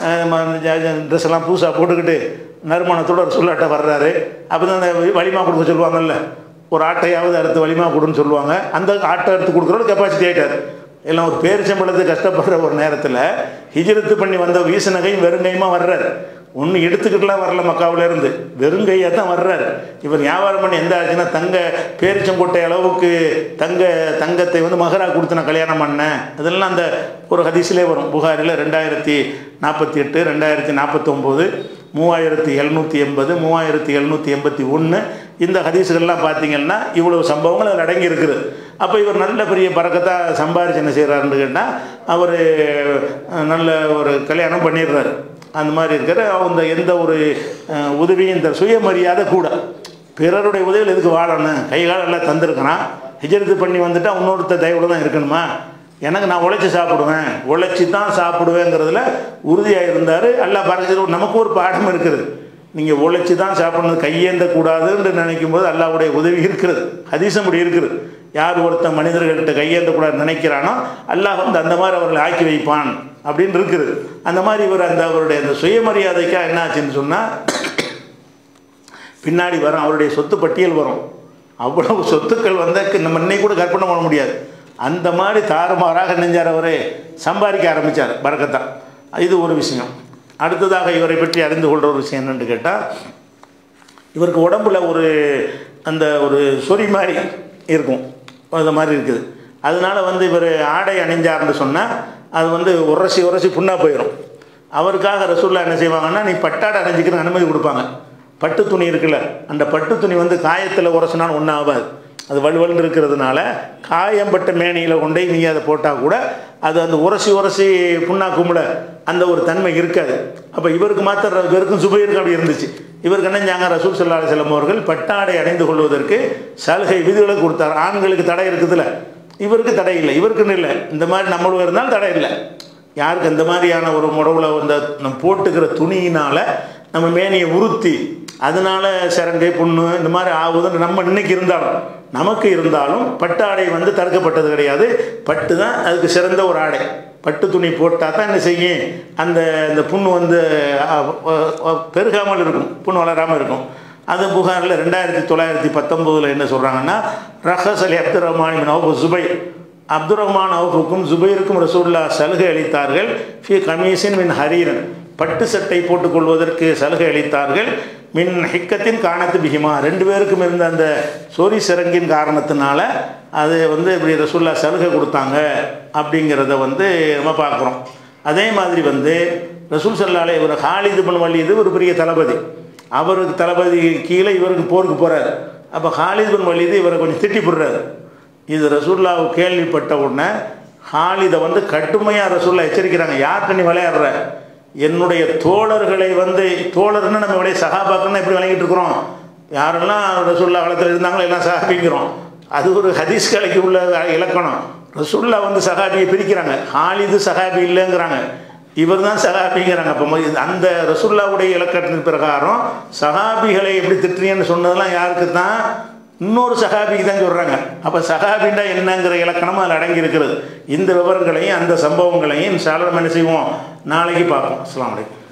ட்ரெஸ் எல்லாம் புதுசாக போட்டுக்கிட்டு நறுமணத்தோட ஒரு சொல்லாட்ட வர்றாரு அப்போ தான் அந்த வலிமா கொடுக்க சொல்லுவாங்கல்ல ஒரு ஆட்டையாவது அறுத்து வலிமா கொடுன்னு சொல்லுவாங்க அந்த ஆட்டை அறுத்து கொடுக்குறோட கெப்பாசிட்டி ஆகிட்டார் எல்லாம் ஒரு பேரிச்சம்பளத்துக்கு கஷ்டப்படுற ஒரு நேரத்தில் ஹிஜ்ரத்து பண்ணி வந்த வீசனகையும் வெறுங்கையுமா வர்றாரு ஒன்று எடுத்துக்கிட்டுலாம் வரல மக்காவுல இருந்து வெறுங்கையாக தான் வர்றாரு இவர் வியாபாரம் பண்ணி எந்த ஆச்சுன்னா தங்க பேரிச்சங்கொட்டை அளவுக்கு தங்க தங்கத்தை வந்து மகரா கொடுத்து நான் கல்யாணம் பண்ணேன் அதெல்லாம் அந்த ஒரு ஹதீஸ்லேயே வரும் புகாரில் ரெண்டாயிரத்தி நாற்பத்தி எட்டு ரெண்டாயிரத்தி நாற்பத்தொம்போது மூவாயிரத்தி எழுநூற்றி எண்பது மூவாயிரத்தி எழுநூற்றி எண்பத்தி ஒன்று இந்த ஹதீஸுகள்லாம் பார்த்தீங்கன்னா இவ்வளவு சம்பவங்கள் அதில் அடங்கி இருக்குது அப்போ இவர் நல்ல பெரிய பறக்கத்தாக சம்பாரிச்சு என்ன செய்கிறாருன்னு கேட்டால் அவர் நல்ல ஒரு கல்யாணம் பண்ணிடுறாரு அந்த மாதிரி இருக்கிற அந்த எந்த ஒரு அஹ், உதவியும் இந்த சுயமரியாதை கூட பிறருடைய உதவியில் எதுக்கு வாழணும் கை காலம் எல்லாம் தந்திருக்கிறான் ஹிஜரத்து பண்ணி வந்துட்டா இன்னொருத்த தயவுல தான் இருக்கணுமா எனக்கு நான் உழைச்சி சாப்பிடுவேன் உழைச்சி தான் சாப்பிடுவேங்கிறதுல உறுதியாக இருந்தார் எல்லாம் பறஞ்சது நமக்கு ஒரு பாடம் இருக்குது நீங்கள் உழைச்சி தான் சாப்பிடணும் கையேந்த கூடாதுன்னு நினைக்கும் போது அல்லாவுடைய உதவி இருக்கிறது ஹதீசம் அப்படி இருக்குது யார் ஒருத்தன் மனிதர்கள்ட்ட கையேந்த கூடாது நினைக்கிறானோ அல்லாஹ் வந்து அந்த மாதிரி அவர்களை ஆக்கி வைப்பான் அப்படின்னு இருக்குது அந்த மாதிரி இவர் அந்த அவருடைய அந்த சுயமரியாதைக்காக என்ன ஆச்சுன்னு சொன்னால் பின்னாடி வரும் அவருடைய சொத்து பட்டியல் வரும் அவ்வளவு சொத்துக்கள் வந்து நம்ம இன்னைக்கு கூட கற்பனை பண்ண முடியாது அந்த மாதிரி தாறுமாறாக நெஞ்சார் அவரே சம்பாதிக்க ஆரம்பித்தார் பறக்கத்தான் இது ஒரு விஷயம் அடுத்ததாக இவரை பற்றி அறிந்து கொள்கிற ஒரு விஷயம் என்னன்னு கேட்டால் இவருக்கு உடம்புல ஒரு அந்த ஒரு சொறி மாதிரி இருக்கும் அந்த மாதிரி இருக்குது அதனால வந்து இவர் ஆடை அணிஞ்சார்னு சொன்னால் அது வந்து உரசி உரசி புண்ணாக போயிடும் அவருக்காக ரசூல்லா என்ன செய்வாங்கன்னா நீ பட்டாடை அணிஞ்சிக்கிற அனுமதி கொடுப்பாங்க பட்டு துணி இருக்குல்ல அந்த பட்டு துணி வந்து காயத்தில் உரசினாலும் ஒன்றும் ஆகாது அது வலுவலுன்னு இருக்கிறதுனால காயம்பட்ட மேனியில் கொண்டு போய் நீ அதை போட்டால் கூட அது அந்த உரசி உரசி புண்ணாக்கும்ல அந்த ஒரு தன்மை இருக்காது அப்போ இவருக்கு மாத்திர இவருக்கும் சுபைருக்கு அப்படி இருந்துச்சு இவருக்கு என்ன செஞ்சாங்க ரசூல் சல்லா செல்லம் அவர்கள் பட்டாடை அணிந்து கொள்வதற்கு சலுகை விதிகளை கொடுத்தார் ஆண்களுக்கு தடை இருக்குதுல்ல இவருக்கு தடை இல்லை இவருக்குன்னு இல்லை இந்த மாதிரி நம்மளும் இருந்தாலும் தடை இல்லை யாருக்கு அந்த மாதிரியான ஒரு முடவுல வந்து நம்ம போட்டுக்கிற துணியினால் நம்ம மேனியை உறுத்தி அதனால சரங்கை புண்ணு இந்த மாதிரி ஆகுதுன்னு நம்ம இன்னைக்கு இருந்தாலும் நமக்கு இருந்தாலும் பட்டு ஆடை வந்து தடுக்கப்பட்டது கிடையாது பட்டு தான் அதுக்கு சிறந்த ஒரு ஆடை பட்டு துணி போட்டால் தான் என்ன செய்யும் அந்த இந்த புண்ணு வந்து அஹ், அஹ், அஹ், பெருகாமல் இருக்கும் புண்ணு வளராமல் இருக்கும் அது புகாரில் ரெண்டாயிரத்தி தொள்ளாயிரத்தி பத்தொம்போதில் என்ன சொல்கிறாங்கன்னா ரஹஸ் Ali Abdul Rahman bin Awf Zubair Abdul Rahman அவுஃபுக்கும் ஜுபைருக்கும் ரசூல்லா சலுகை அளித்தார்கள் ஃபி கமீசின் மின் ஹரீரன் பட்டு சட்டை போட்டுக்கொள்வதற்கு சலுகை அளித்தார்கள் மின் ஹிக்கத்தின் காணத்து பிகிமா ரெண்டு பேருக்கும் இருந்த அந்த சொறி சிறங்கின் காரணத்தினால அது வந்து இப்படி ரசூல்லா சலுகை கொடுத்தாங்க அப்படிங்கிறத வந்து நம்ம பார்க்குறோம் அதே மாதிரி வந்து ரசூல் சல்லாலே இவர் ஹாலிது பன் வலிது ஒரு பெரிய தளபதி அவருக்கு தளபதி கீழே இவருக்கு போருக்கு போகிறார் அப்போ ஹாலித் பின் வலிது இவரை கொஞ்சம் திட்டி போடுறாரு இது ரசூல்லாவை கேள்விப்பட்ட உடனே ஹாலிதை வந்து கடுமையாக ரசூல்லா எச்சரிக்கிறாங்க யார்கிட்ட நீ விளையாடுற என்னுடைய தோழர்களை வந்து தோழர்னு நம்ம விளைய சகாபாக்கன்னு எப்படி விளங்கிட்டு இருக்கிறோம் யாரெல்லாம் ரசூல்லா காலத்தில் இருந்தாங்களோ எல்லாம் சகாபிங்கிறோம் அது ஒரு ஹதீஸ் கலைக்கு உள்ள இலக்கணம் ரசூல்லா வந்து சகாபியை பிரிக்கிறாங்க ஹாலிது சகாபி இல்லைங்கிறாங்க இவர் தான் சகாபிங்கிறாங்க அப்போ மொ- அந்த ரசூல்லாவுடைய இலக்கணத்தின் பிரகாரம் சகாபிகளை எப்படி திட்டுறீங்கன்னு சொன்னதெல்லாம் யாருக்கு தான் இன்னொரு சகாபிக்கு தான் சொல்கிறாங்க அப்போ சகாபிண்டா என்னங்கிற இலக்கணம் அதில் அடங்கி இருக்கிறது இந்த விவரங்களையும் அந்த சம்பவங்களையும் சாலம் என்ன செய்வோம் நாளைக்கு பார்ப்போம் அஸ்ஸலாமு அலைக்கும்